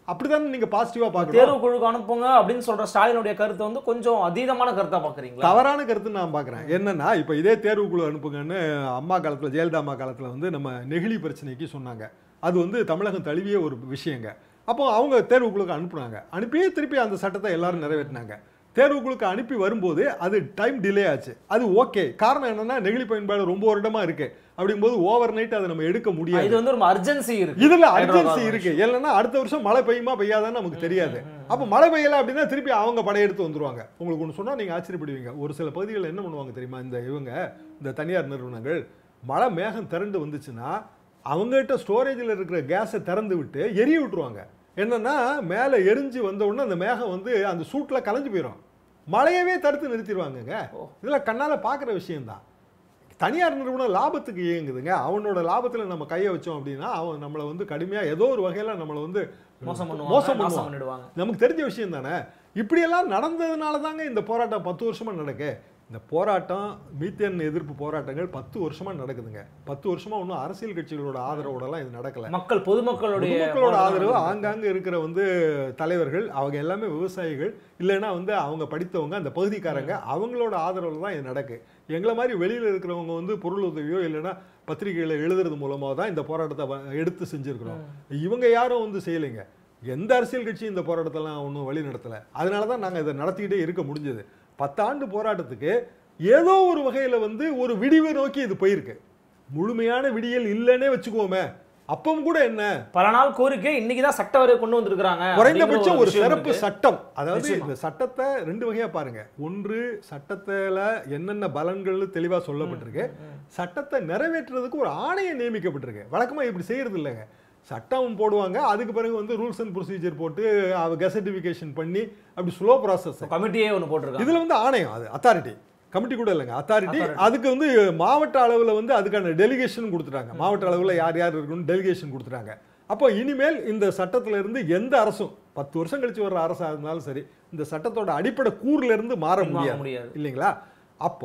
அப்படிதானே நீங்க பாசிட்டிவா பார்க்கணும் தேர்வு குழுக்கு அனுப்புங்க அப்படின்னு சொல்ற ஸ்டாலினுடைய கருத்து வந்து கொஞ்சம் அதீதமான கருத்தா பாக்குறீங்களா தவறான கருத்து நான் பார்க்குறேன் என்னன்னா இப்போ இதே தேர்வுக்குழு அனுப்புங்கன்னு அம்மா காலத்தில் ஜெயலலிதா அம்மா காலத்தில் வந்து நம்ம நெகிழி பிரச்சனைக்கு சொன்னாங்க அது வந்து தமிழகம் தழுவிய ஒரு விஷயங்க அப்போ அவங்க தேர்வுக்குழுக்கு அனுப்புனாங்க அனுப்பியே திருப்பி அந்த சட்டத்தை எல்லாரும் நிறைவேற்றினாங்க தேர்வுக்குழுக்கு அனுப்பி வரும்போது அது டைம் டிலே ஆச்சு அது ஓகே காரணம் என்னன்னா நெகிழி பயன்பாடு ரொம்ப வருடமா இருக்கு அப்படிங்கும்போது ஓவர் நைட் அதை நம்ம எடுக்க முடியாது இது வந்து ஒரு அர்ஜென்சி இருக்கு இதுல ஹைட்ரோகார்பன் அர்ஜென்சி இருக்கு இல்லைன்னா அடுத்த வருஷம் மழை பெய்யுமா பெய்யாதான்னு நமக்கு தெரியாது அப்ப மழை பெய்யல அப்படின்னா திருப்பி அவங்க படையெடுத்து வந்துருவாங்க உங்களுக்கு ஒன்று சொன்னா நீங்க ஆச்சரியப்படுவீங்க ஒரு சில பகுதிகளில் என்ன பண்ணுவாங்க தெரியுமா இந்த இவங்க இந்த தனியார் நிறுவனங்கள் மழை மேகம் திரண்டு வந்துச்சுன்னா அவங்ககிட்ட ஸ்டோரேஜில் இருக்கிற கேஸை திறந்து விட்டு எரிய விட்டுருவாங்க என்னன்னா மேலே எரிஞ்சு வந்த உடனே அந்த மேகம் வந்து அந்த சூட்டில் கலைஞ்சு போயிடும் மழையவே தடுத்து நிறுத்திடுவாங்கங்க இதெல்லாம் கண்ணால பார்க்குற விஷயம்தான் தனியார் நிறுவனம் லாபத்துக்கு இயங்குதுங்க அவனோட லாபத்துல நம்ம கையை வச்சோம் அப்படின்னா அவன் நம்மளை வந்து கடுமையா ஏதோ ஒரு வகையில நம்மளை வந்து மோசம் மோசம் பண்ணுவாங்க நாசம் பண்ணுவான் பண்ணிடுவாங்க நமக்கு தெரிஞ்ச விஷயம் தானே இப்படியெல்லாம் நடந்ததுனால தாங்க இந்த போராட்டம் பத்து வருஷமா நடக்கு இந்த போராட்டம் மீத்தேன் எதிர்ப்பு போராட்டங்கள் பத்து வருஷமா நடக்குதுங்க பத்து வருஷமா ஒன்றும் அரசியல் கட்சிகளோட ஆதரவோடலாம் இது நடக்கல மக்கள் பொதுமக்களுடைய பொதுமக்களோட போராட்டம் ஆதரவு நடக்குது. ஆங்காங்க இருக்கிற வந்து தலைவர்கள் அவங்க எல்லாமே விவசாயிகள் இல்லைன்னா வந்து அவங்க படித்தவங்க அந்த பகுதிக்காரங்க அவங்களோட ஆதரவுல தான் இது நடக்கு எங்களை மாதிரி வெளியில இருக்கிறவங்க வந்து பொருள் உதவியோ இல்லைன்னா பத்திரிகைகளை எழுதுறது மூலமா தான் இந்த போராட்டத்தை வ- எடுத்து செஞ்சிருக்கிறோம் இவங்க யாரும் வந்து செய்யலைங்க எந்த அரசியல் கட்சியும் இந்த போராட்டத்தெல்லாம் ஒன்றும் வழி நடத்தலை அதனால தான் நாங்கள் இதை நடத்திக்கிட்டே இருக்க முடிஞ்சது பத்தாண்டு போராட்டத்துக்கு ஏதோ ஒரு வகையில வந்து ஒரு விடிவு நோக்கி இது போயிருக்கு முழுமையான விடியல் இல்லைன்னே வச்சுக்குவோமே அப்பவும் கூட என்ன பல நாள் கோரிக்கை இன்னைக்கு தான் சட்ட வரையை கொண்டு வந்திருக்காங்க குறைந்தபட்சம் ஒரு விஷயம் சிறப்பு இருக்கு. சட்டம் அதாவது நிச்சயமா. இந்த சட்டத்தை ரெண்டு வகையா பாருங்க ஒன்று சட்டத்துல என்னென்ன பலன்கள் தெளிவா சொல்லப்பட்டிருக்கு சட்டத்தை நிறைவேற்றுறதுக்கு ஒரு ஆணையம் நியமிக்கப்பட்டிருக்கு வழக்கமா இப்படி செய்யறது இல்லைங்க சட்டம் போடுவாங்க அதுக்கு பிறகு வந்து ரூல்ஸ் அண்ட் ப்ரொசீஜர் போட்டு கெசட்டிஃபிகேஷன் பண்ணி அப்படி ஸ்லோ ப்ராசஸ் கமிட்டியே ஒன்று போட்டிருக்காங்க இதுல வந்து ஆணையம் அது அத்தாரிட்டி கமிட்டி கூட இல்லைங்க அத்தாரிட்டி Authority. அதுக்கு வந்து மாவட்ட அளவுல வந்து அதுக்கான டெலிகேஷன் கொடுத்துட்டாங்க மாவட்ட அளவுல யார் யார் இருக்கணும் டெலிகேஷன் கொடுத்துட்டாங்க அப்போ இனிமேல் இந்த சட்டத்துல இருந்து எந்த அரசும் பத்து வருஷம் கழிச்சு வர்ற அரசா இருந்தாலும் சரி இந்த சட்டத்தோட அடிப்படை கூறுல இருந்து மாற வாங்க முடியாது முடியாது இல்லைங்களா அப்போ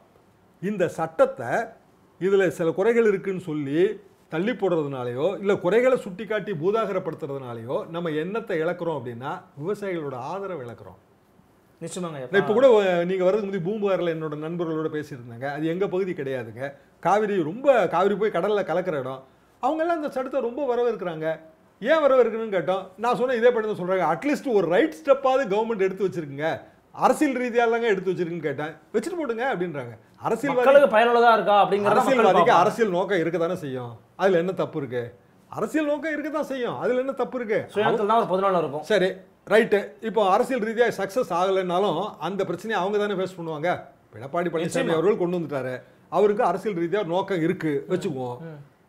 இந்த சட்டத்தை இதுல சில குறைகள் இருக்குன்னு சொல்லி தள்ளி போடுறதுனாலயோ இல்ல குறைகளை சுட்டிக்காட்டி பூதாகரப்படுத்துறதுனாலயோ நம்ம எண்ணத்தை இழக்கிறோம் அப்படின்னா விவசாயிகளோட ஆதரவை இழக்கிறோம் நிச்சயமாங்க நான் இப்போ கூட அஹ், நீங்க வரதுக்கு முந்தைய பூம்புகாரில் என்னோட நண்பர்களோட பேசிட்டு இருந்தாங்க அது எங்க பகுதி கிடையாதுங்க காவிரி ரொம்ப காவிரி போய் கடல்ல கலக்கிற இடம் அவங்க எல்லாம் இந்த சட்டத்தை ரொம்ப வரவேற்கிறாங்க ஏன் வரவேற்கணும்னு கேட்டோம் நான் சொன்ன இதே படி தான் சொல்றாங்க அட்லீஸ்ட் ஒரு ரைட் ஸ்டெப்பாவது கவர்மெண்ட் எடுத்து வச்சிருக்குங்க அரசியல் ரீதியாலங்க எடுத்து வச்சிருக்குன்னு கேட்டேன் வச்சுட்டு போடுங்க அப்படின்றாங்க அரசியல்வாதி மக்களுக்கு பயனுள்ளதா இருக்கா அப்படிங்கறத மக்கள் அரசியல்வாதிக்கு பார்ப்பாங்க. அரசியல் நோக்கம் இருக்க தானே செய்யும் அதுல என்ன தப்பு இருக்கு அரசியல் நோக்கம் இருக்க தான் செய்யும் அதுல என்ன தப்பு இருக்கு சுயநலத்தில் தான் ஒரு பொதுநலம் இருக்கும் சரி ரைட்டு இப்போ அரசியல் ரீதியாக சக்ஸஸ் ஆகலைன்னாலும் அந்த பிரச்சனையை அவங்க தானே ஃபேஸ் பண்ணுவாங்க இப்ப எடப்பாடி பழனிசாமி நிச்சயமா. அவர்கள் கொண்டு வந்துட்டாரு அவருக்கு அரசியல் ரீதியாக நோக்கம் இருக்கு வச்சுக்குவோம்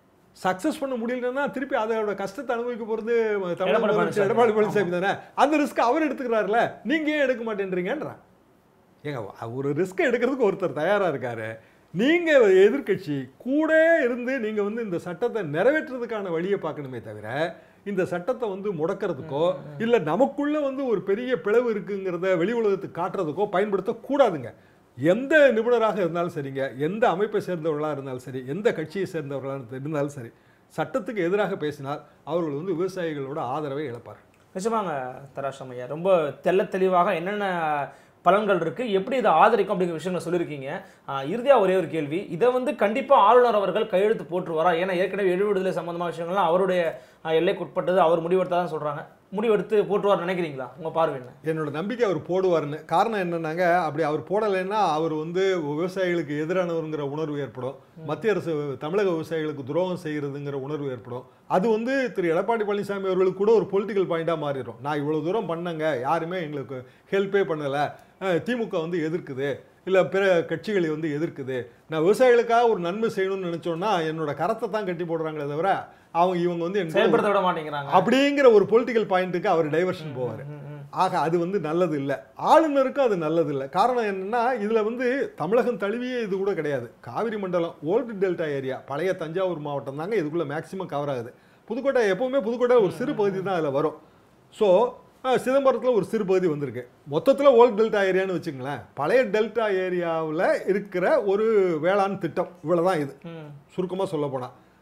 சக்ஸஸ் பண்ண முடியலன்னா திருப்பி அதோட கஷ்டத்தை அனுபவிக்க போறது தமிழக எடப்பாடி முதலமைச்சர் பழனிசாமி. எடப்பாடி பழனிசாமி தானே அந்த ரிஸ்க் அவர் எடுத்துக்கிறாருல நீங்க ஏன் எடுக்க மாட்டேன்றீங்கன்றான் ஏங்க ஒரு ரிஸ்க் எடுக்கிறதுக்கு ஒருத்தர் தயாரா இருக்காரு நீங்க எதிர்க்கட்சி கூட இருந்து நீங்க வந்து இந்த சட்டத்தை நிறைவேற்றுறதுக்கான வழியை பார்க்கணுமே தவிர இந்த சட்டத்தை வந்து முடக்கிறதுக்கோ இல்ல நமக்குள்ள வந்து ஒரு பெரிய பிளவு இருக்குங்கிறத வெளி உலகத்துக்கு காட்டுறதுக்கோ பயன்படுத்த கூடாதுங்க எந்த நிபுணராக இருந்தாலும் சரிங்க எந்த அமைப்பை சேர்ந்தவர்களாக இருந்தாலும் சரி எந்த கட்சியை சேர்ந்தவர்களாக இருந்தாலும் சரி சட்டத்துக்கு எதிராக பேசினால் அவர்கள் வந்து விவசாயிகளோட ஆதரவை இழப்பார் நிச்சயமாங்க தராசம் ஐயா ரொம்ப தெள்ள தெளிவாக என்னென்ன பலன்கள் இருக்கு எப்படி இதை ஆதரிக்கும் அப்படிங்கிற விஷயங்களை சொல்லியிருக்கீங்க ஆஹ் இறுதியா ஒரே ஒரு கேள்வி இதை வந்து கண்டிப்பா ஆளுநர் அவர்கள் கையெழுத்து போட்டுருவாரா ஏன்னா ஏற்கனவே எழு விடுதலை சம்பந்தமான விஷயங்கள்லாம் அவருடைய ஆஹ் எல்லைக்குட்பட்டது அவர் முடிவெடுத்தாதான் சொல்றாங்க முடிவெடுத்து போட்டுருவார் நினைக்கிறீங்களா உங்க பார்வை என்ன என்னோட நம்பிக்கை அவர் போடுவார்னு காரணம் என்னன்னாங்க அப்படி அவர் போடலைன்னா அவர் வந்து விவசாயிகளுக்கு எதிரானவருங்கிற உணர்வு ஏற்படும் மத்திய அரசு தமிழக விவசாயிகளுக்கு துரோகம் செய்கிறதுங்கிற உணர்வு ஏற்படும் அது வந்து திரு எடப்பாடி பழனிசாமி அவர்களுக்கு கூட ஒரு பொலிட்டிக்கல் பாயிண்டாக மாறிடும் நான் இவ்வளோ தூரம் பண்ணங்க யாருமே எங்களுக்கு ஹெல்ப்பே பண்ணலை திமுக வந்து எதிர்க்குது இல்லை பிற கட்சிகளை வந்து எதிர்க்குது நான் விவசாயிகளுக்காக ஒரு நன்மை செய்யணும்னு நினச்சோன்னா என்னோட கரத்தை தான் கட்டி போடுறாங்களே தவிர அவங்க இவங்க வந்து என் கூட செயல்படுத்த விட மாட்டேங்கிறாங்க அப்படிங்கிற ஒரு பொலிட்டிக்கல் பாயிண்ட்டுக்கு அவர் டைவர்ஷன் போவார் ம், ம். ஆக அது வந்து நல்லது இல்லை ஆளுநருக்கும் அது நல்லது இல்லை காரணம் என்னன்னா இதுல வந்து தமிழகம் தழுவிய இது கூட கிடையாது காவிரி மண்டலம் ஓல்டு டெல்டா ஏரியா பழைய தஞ்சாவூர் மாவட்டம் தாங்க இதுக்குள்ள மேக்சிமம் கவர் ஆகுது புதுக்கோட்டை எப்பவுமே புதுக்கோட்டை ஒரு சிறு பகுதி தான் அதில் வரும் ஸோ சிதம்பரத்தில் ஒரு சிறு பகுதி வந்திருக்கு மொத்தத்தில் ஓல்டு டெல்டா ஏரியான்னு வச்சுங்களேன் பழைய டெல்டா ஏரியாவில் இருக்கிற ஒரு வேளாண் திட்டம் இவ்வளவுதான் இது ம். சுருக்கமாக சொல்ல போனால்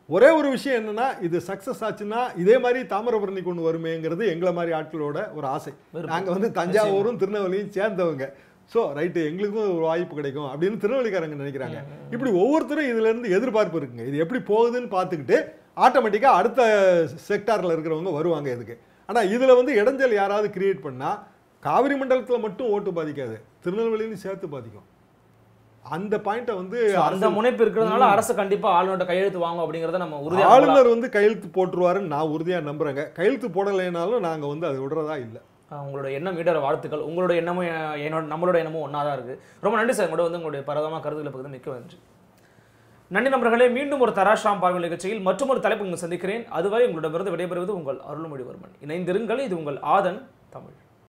ஒரே ஒரு விஷயம் என்னன்னா இது சக்ஸஸ் ஆச்சுன்னா இதே மாதிரி தாமிரபரணி கொண்டு வருமேங்கிறது எங்களை மாதிரி ஆட்களோட ஒரு ஆசை விருப்பம். நாங்க வந்து தஞ்சாவூரும் திருநெல்வேலியும் சேர்ந்தவங்க ஸோ ரைட்டு எங்களுக்கும் ஒரு வாய்ப்பு கிடைக்கும் அப்படின்னு திருநெல்வேலிக்காரங்க நினைக்கிறாங்க இப்படி ஒவ்வொருத்தரும் இதுல இருந்து எதிர்பார்ப்பு இருக்குங்க இது எப்படி போகுதுன்னு பார்த்துக்கிட்டு ஆட்டோமேட்டிக்காக அடுத்த செக்டாரில் இருக்கிறவங்க வருவாங்க இதுக்கு ஆனா இதுல வந்து இடைஞ்சல் யாராவது கிரியேட் பண்ணா காவிரி மண்டலத்துல மட்டும் ஓட்டு பாதிக்காது திருநெல்வேலியும் சேர்த்து பாதிக்கும் அந்த பாயிண்ட்டை வந்து So, அந்த முனைப்பு இருக்கிறதுனால அரசு கண்டிப்பா ஆளுநர்கிட்ட கையெழுத்து வாங்கும் அப்படிங்கறத நம்ம உறுதியா ஆளுநர் வந்து கையெழுத்து போட்டுருவாருன்னு நான் உறுதியா நம்புறேங்க கையெழுத்து போடலைனாலும் நாங்க வந்து அதை விடுறதா இல்லை ஆஹ் உங்களோட எண்ணம் ஈடற வாழ்த்துக்கள் உங்களோட எண்ணமும் எ- என்னோட நம்மளோட எண்ணமும் ஒன்றா தான் இருக்குது ரொம்ப நன்றி சார் கூட வந்து உங்களுடைய பரதமாக கருத்துக்களை பகுதி மிக்க நன்றி நன்றி நண்பர்களே மீண்டும் ஒரு தராஷ்ராம் பார்வை நிகழ்ச்சியில் மற்றும் ஒரு தலைப்பு உங்களை சந்திக்கிறேன் அதுவரை உங்களிடமிருந்து விடைபெறுவது உங்கள் அருள்மொழிவர்மன் இணைந்திருங்கள் இது உங்கள் ஆதன் தமிழ்